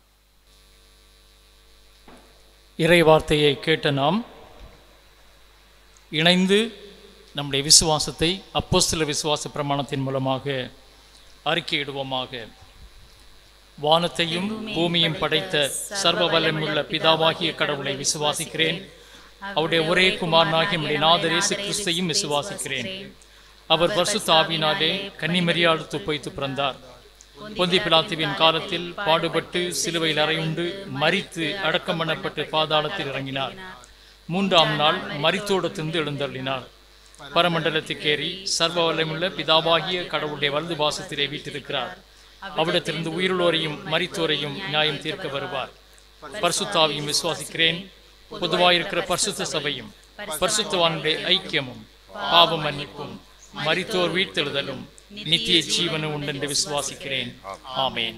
இறை வார்த்தையை கேட்ட நாம் இணைந்து நம்முடைய விசுவாசத்தை அப்போஸ்தல விசுவாச பிரமாணத்தின் மூலமாக அறிக்கையிடுவோமாக வானத்தையும் பூமியும் படைத்த சர்வ வல்லமுள்ள பிதாவாகிய கடவுளை விசுவாசிக்கிறேன் அவருடைய ஒரே குமாரனாகிய நம்முடைய நாதர் இயேசு கிறிஸ்தையும் விசுவாசிக்கிறேன் அவர் பரிசுத்த ஆவியினாலே கன்னிமரியாடு துப்பைத்து பிறந்தார் பொந்தி பிலாத்துவின் காலத்தில் பாடுபட்டு சிலுவையில் அறையுண்டு மரித்து அடக்கம் பண்ணப்பட்டு பாதாளத்தில் இறங்கினார் மூன்றாம் நாள் மரித்தோடு திந்து எழுந்தள்ளினார் பரமண்டலத்துக்கேறி சர்வ வல்லமுள்ள பிதாவாகிய கடவுளுடைய வலது பாசத்திலே வீட்டிருக்கிறார் அவிடத்திலிருந்து உயிருள்ளோரையும் மரித்தோரையும் நியாயம் தீர்க்க வருவார் பரிசுத்தாவையும் விசுவாசிக்கிறேன் பொதுவாயிருக்கிற பரிசுத்த சபையும் பரிசுத்தவானுடைய ஐக்கியமும் பாவ மன்னிப்பும் மரித்தோர் வீழ்த்தெழுதலும் நித்திய ஜீவனும் உண்டென்று விசுவாசிக்கிறேன் ஆமேன்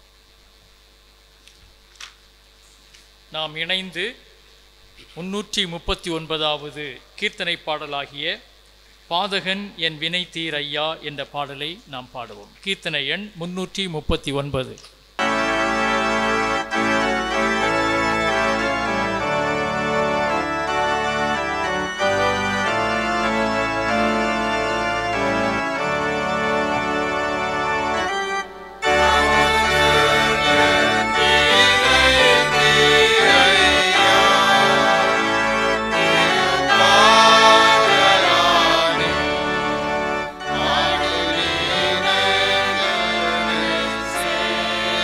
நாம் இணைந்து முன்னூற்றி முப்பத்தி ஒன்பதாவது கீர்த்தனை பாடலாகிய பாதகன் என் வினை தீர் ஐயா என்ற பாடலை நாம் பாடுவோம் கீர்த்தனை எண் முன்னூற்றி முப்பத்தி ஒன்பது ஆ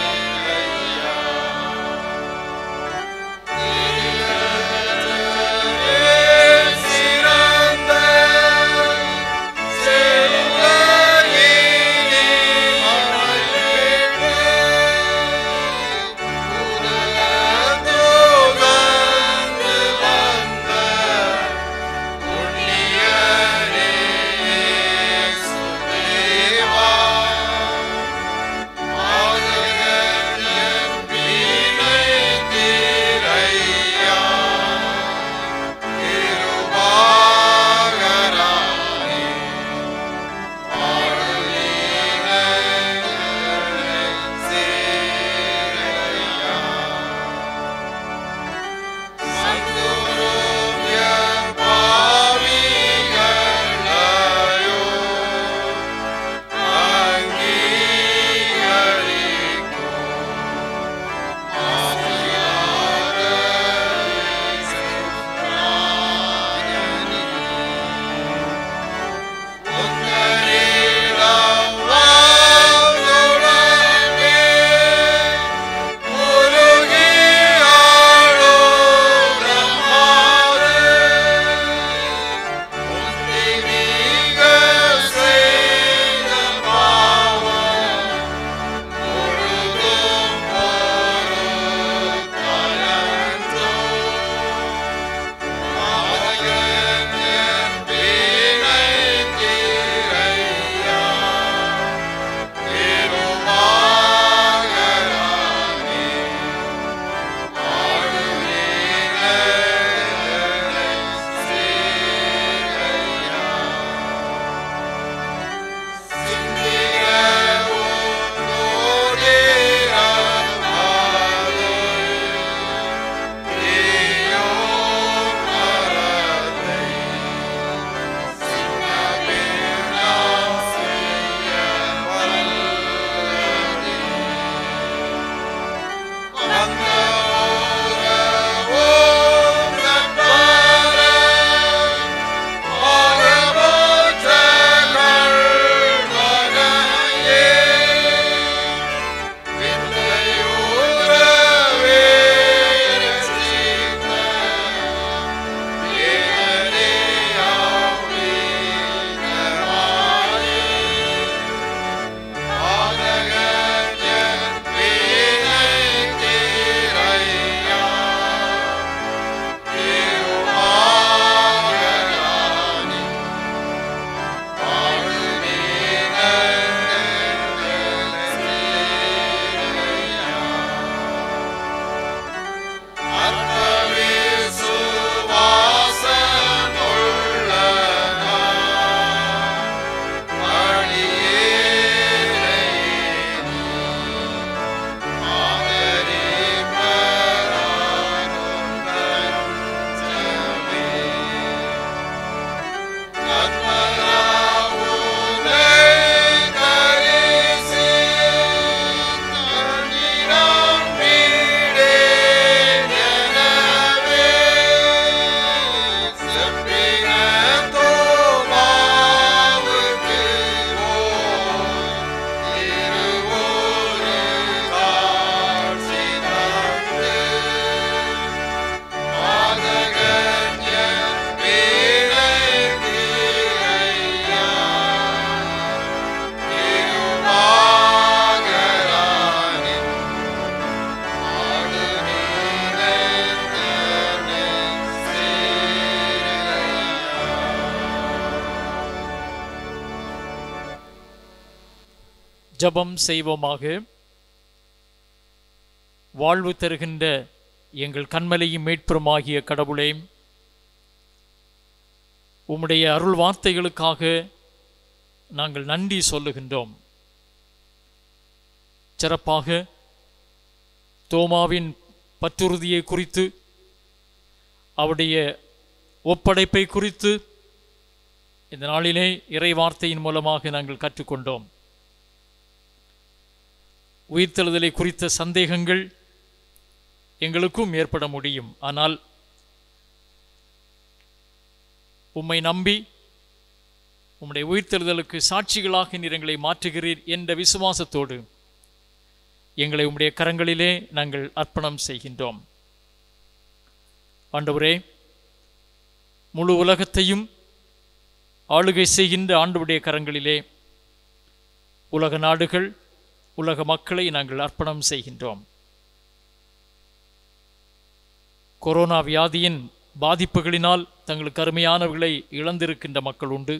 ஜெபம் செய்வோமாக வாழ்வு தருகின்ற எங்கள் கண்மலையும் மீட்புறமாகிய கடவுளே உம்முடைய அருள் வார்த்தைகளுக்காக நாங்கள் நன்றி சொல்லுகின்றோம் சிறப்பாக தோமாவின் பற்றுறுதியை குறித்து அவருடைய ஒப்படைப்பை குறித்து இந்த நாளிலே இறை வார்த்தையின் மூலமாக நாங்கள் கற்றுக்கொண்டோம் உயிர்த்தெழுதலை குறித்த சந்தேகங்கள் எங்களுக்கும் ஏற்பட முடியும் ஆனால் உம்மை நம்பி உம்முடைய உயிர்த்தெழுதலுக்கு சாட்சிகளாக நீர் எங்களை மாற்றுகிறீர் என்ற விசுவாசத்தோடு எங்களை உம்முடைய கரங்களிலே நாங்கள் அர்ப்பணம் செய்கின்றோம் ஆண்டவரே முழு உலகத்தையும் ஆளுகை செய்கின்ற ஆண்டவருடைய கரங்களிலே உலக நாடுகள் உலக மக்களை நாங்கள் அர்ப்பணம் செய்கின்றோம் கொரோனா வியாதியின் பாதிப்புகளினால் தங்களுக்கு அருமையானவர்களை இழந்திருக்கின்ற மக்கள் உண்டு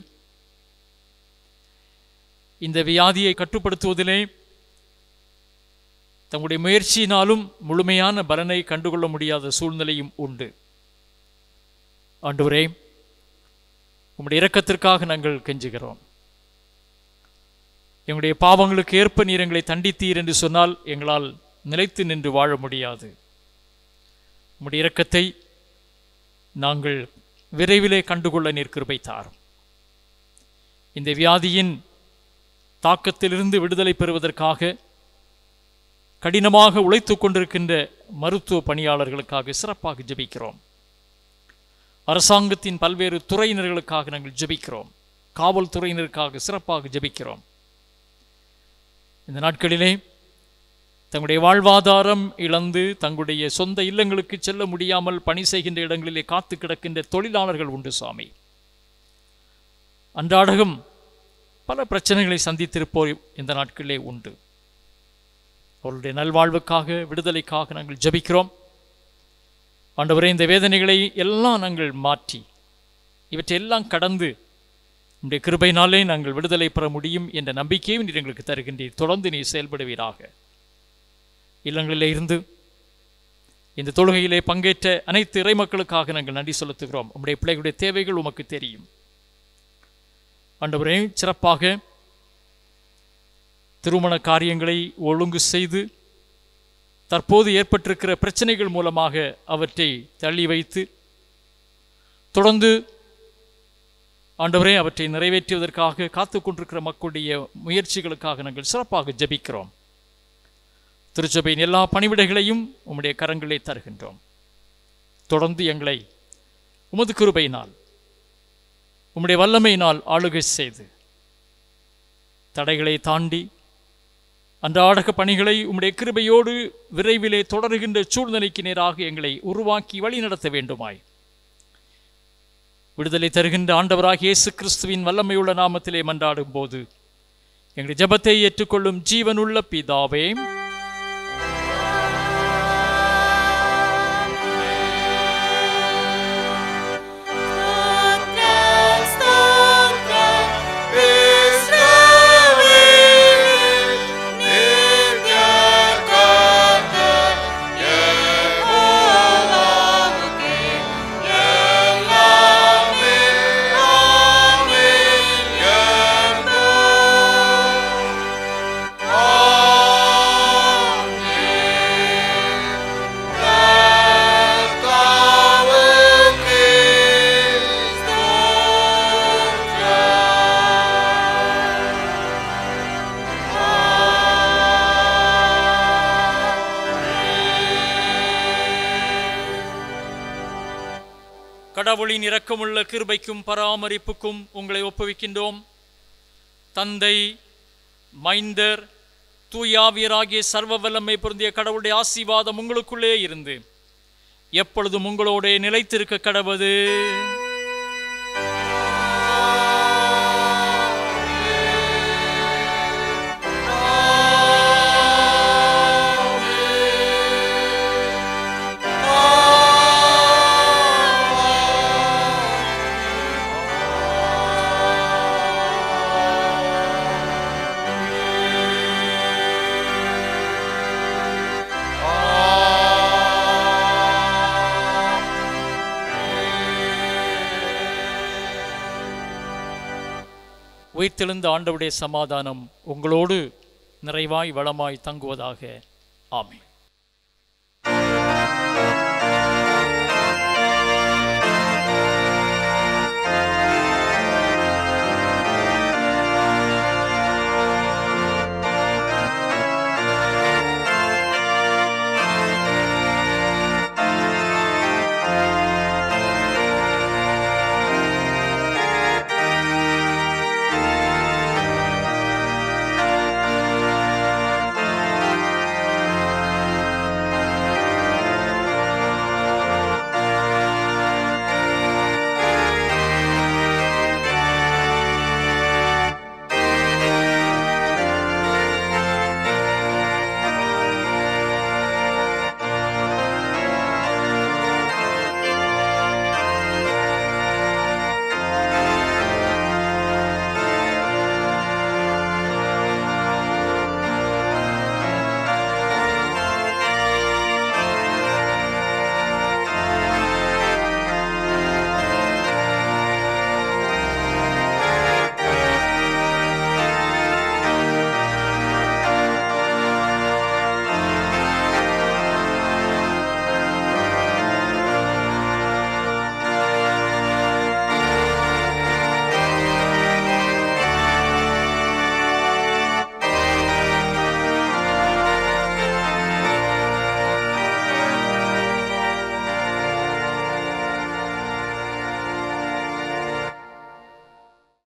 இந்த வியாதியை கட்டுப்படுத்துவதிலே தங்களுடைய முயற்சியினாலும் முழுமையான பலனை கண்டுகொள்ள முடியாத சூழ்நிலையும் உண்டு ஆண்டவரே உம்முடைய இரக்கத்திற்காக நாங்கள் கெஞ்சுகிறோம் எங்களுடைய பாவங்களுக்கு ஏற்ப நீர் எங்களை தண்டித்தீர் என்று சொன்னால் எங்களால் நிலைத்து நின்று வாழ முடியாது உம்முடைய இரக்கத்தை நாங்கள் விரைவிலே கண்டுகொள்ள நீர் கிருபை தாரும் இந்த வியாதியின் தாக்கத்திலிருந்து விடுதலை பெறுவதற்காக கடினமாக உழைத்துக் கொண்டிருக்கின்ற மருத்துவ பணியாளர்களுக்காக சிறப்பாக ஜெபிக்கிறோம் அரசாங்கத்தின் பல்வேறு துறையினர்களுக்காக நாங்கள் ஜெபிக்கிறோம் காவல்துறையினருக்காக சிறப்பாக ஜெபிக்கிறோம் இந்த நாட்களிலே தங்களுடைய வாழ்வாதாரம் இழந்து தங்களுடைய சொந்த இல்லங்களுக்கு செல்ல முடியாமல் பணி செய்கின்ற இடங்களிலே காத்து கிடக்கின்ற தொழிலாளர்கள் உண்டு சுவாமி அன்றாடகம் பல பிரச்சனைகளை சந்தித்திருப்போர் இந்த நாட்களிலே உண்டு அவர்களுடைய நல்வாழ்வுக்காக விடுதலைக்காக நாங்கள் ஜெபிக்கிறோம் ஆண்டவரே இந்த வேதனைகளை எல்லாம் நாங்கள் மாற்றி இவற்றையெல்லாம் கடந்து உடைய கிருபையினாலே நாங்கள் விடுதலை பெற முடியும் என்ற நம்பிக்கையை நீர் எங்களுக்கு தருகின்றீர் தொடர்ந்து நீ செயல்படுவீராக இல்லங்களிலே இருந்து இந்த தொழுகையிலே பங்கேற்ற அனைத்து இறைமக்களுக்காக நாங்கள் நன்றி செலுத்துகிறோம் உம்முடைய பிள்ளைகளுடைய தேவைகள் உமக்கு தெரியும் ஆண்டவரே சிறப்பாக திருமண காரியங்களை ஒழுங்கு செய்து தற்போது ஏற்பட்டிருக்கிற பிரச்சனைகள் மூலமாக அவற்றை தள்ளி வைத்து தொடர்ந்து ஆண்டவரே அவற்றை நிறைவேற்றுவதற்காக காத்து கொண்டிருக்கிற மக்களுடைய முயற்சிகளுக்காக நாங்கள் சிறப்பாக ஜெபிக்கிறோம் திருச்சபையின் எல்லா பணிவிடைகளையும் உம்முடைய கரங்களே தருகின்றோம் தொடர்ந்து எங்களை உமது கிருபையினால் உம்முடைய வல்லமையினால் ஆளுகை செய்து தடைகளை தாண்டி அன்றாடக பணிகளை உம்முடைய கிருபையோடு விரைவிலே தொடருகின்ற சூழ்நிலைக்கு நேராக எங்களை உருவாக்கி வழி நடத்த வேண்டுமாய் விடுதலை தருகின்ற ஆண்டவராக இயேசு கிறிஸ்துவின் வல்லமையுள்ள நாமத்திலே மன்றாடும் போது எங்கள் ஜெபத்தை ஏற்றுக்கொள்ளும் ஜீவனுள்ள பிதாவே கடவுளின் இரக்கமுள்ள கிருபைக்கும் பராமரிப்புக்கும் உங்களை ஒப்புவிக்கின்றோம் தந்தை மைந்தர் தூயாவியராகிய சர்வ வல்லமை பொருந்திய கடவுளுடைய ஆசீர்வாதம் உங்களுக்குள்ளே இருந்து எப்பொழுதும் உங்களோட நிலைத்திருக்க கடவுது ஆ உயிர்த்தெழுந்த ஆண்டவுடைய சமாதானம் உங்களோடு நிறைவாய் வளமாய் தங்குவதாக ஆமென்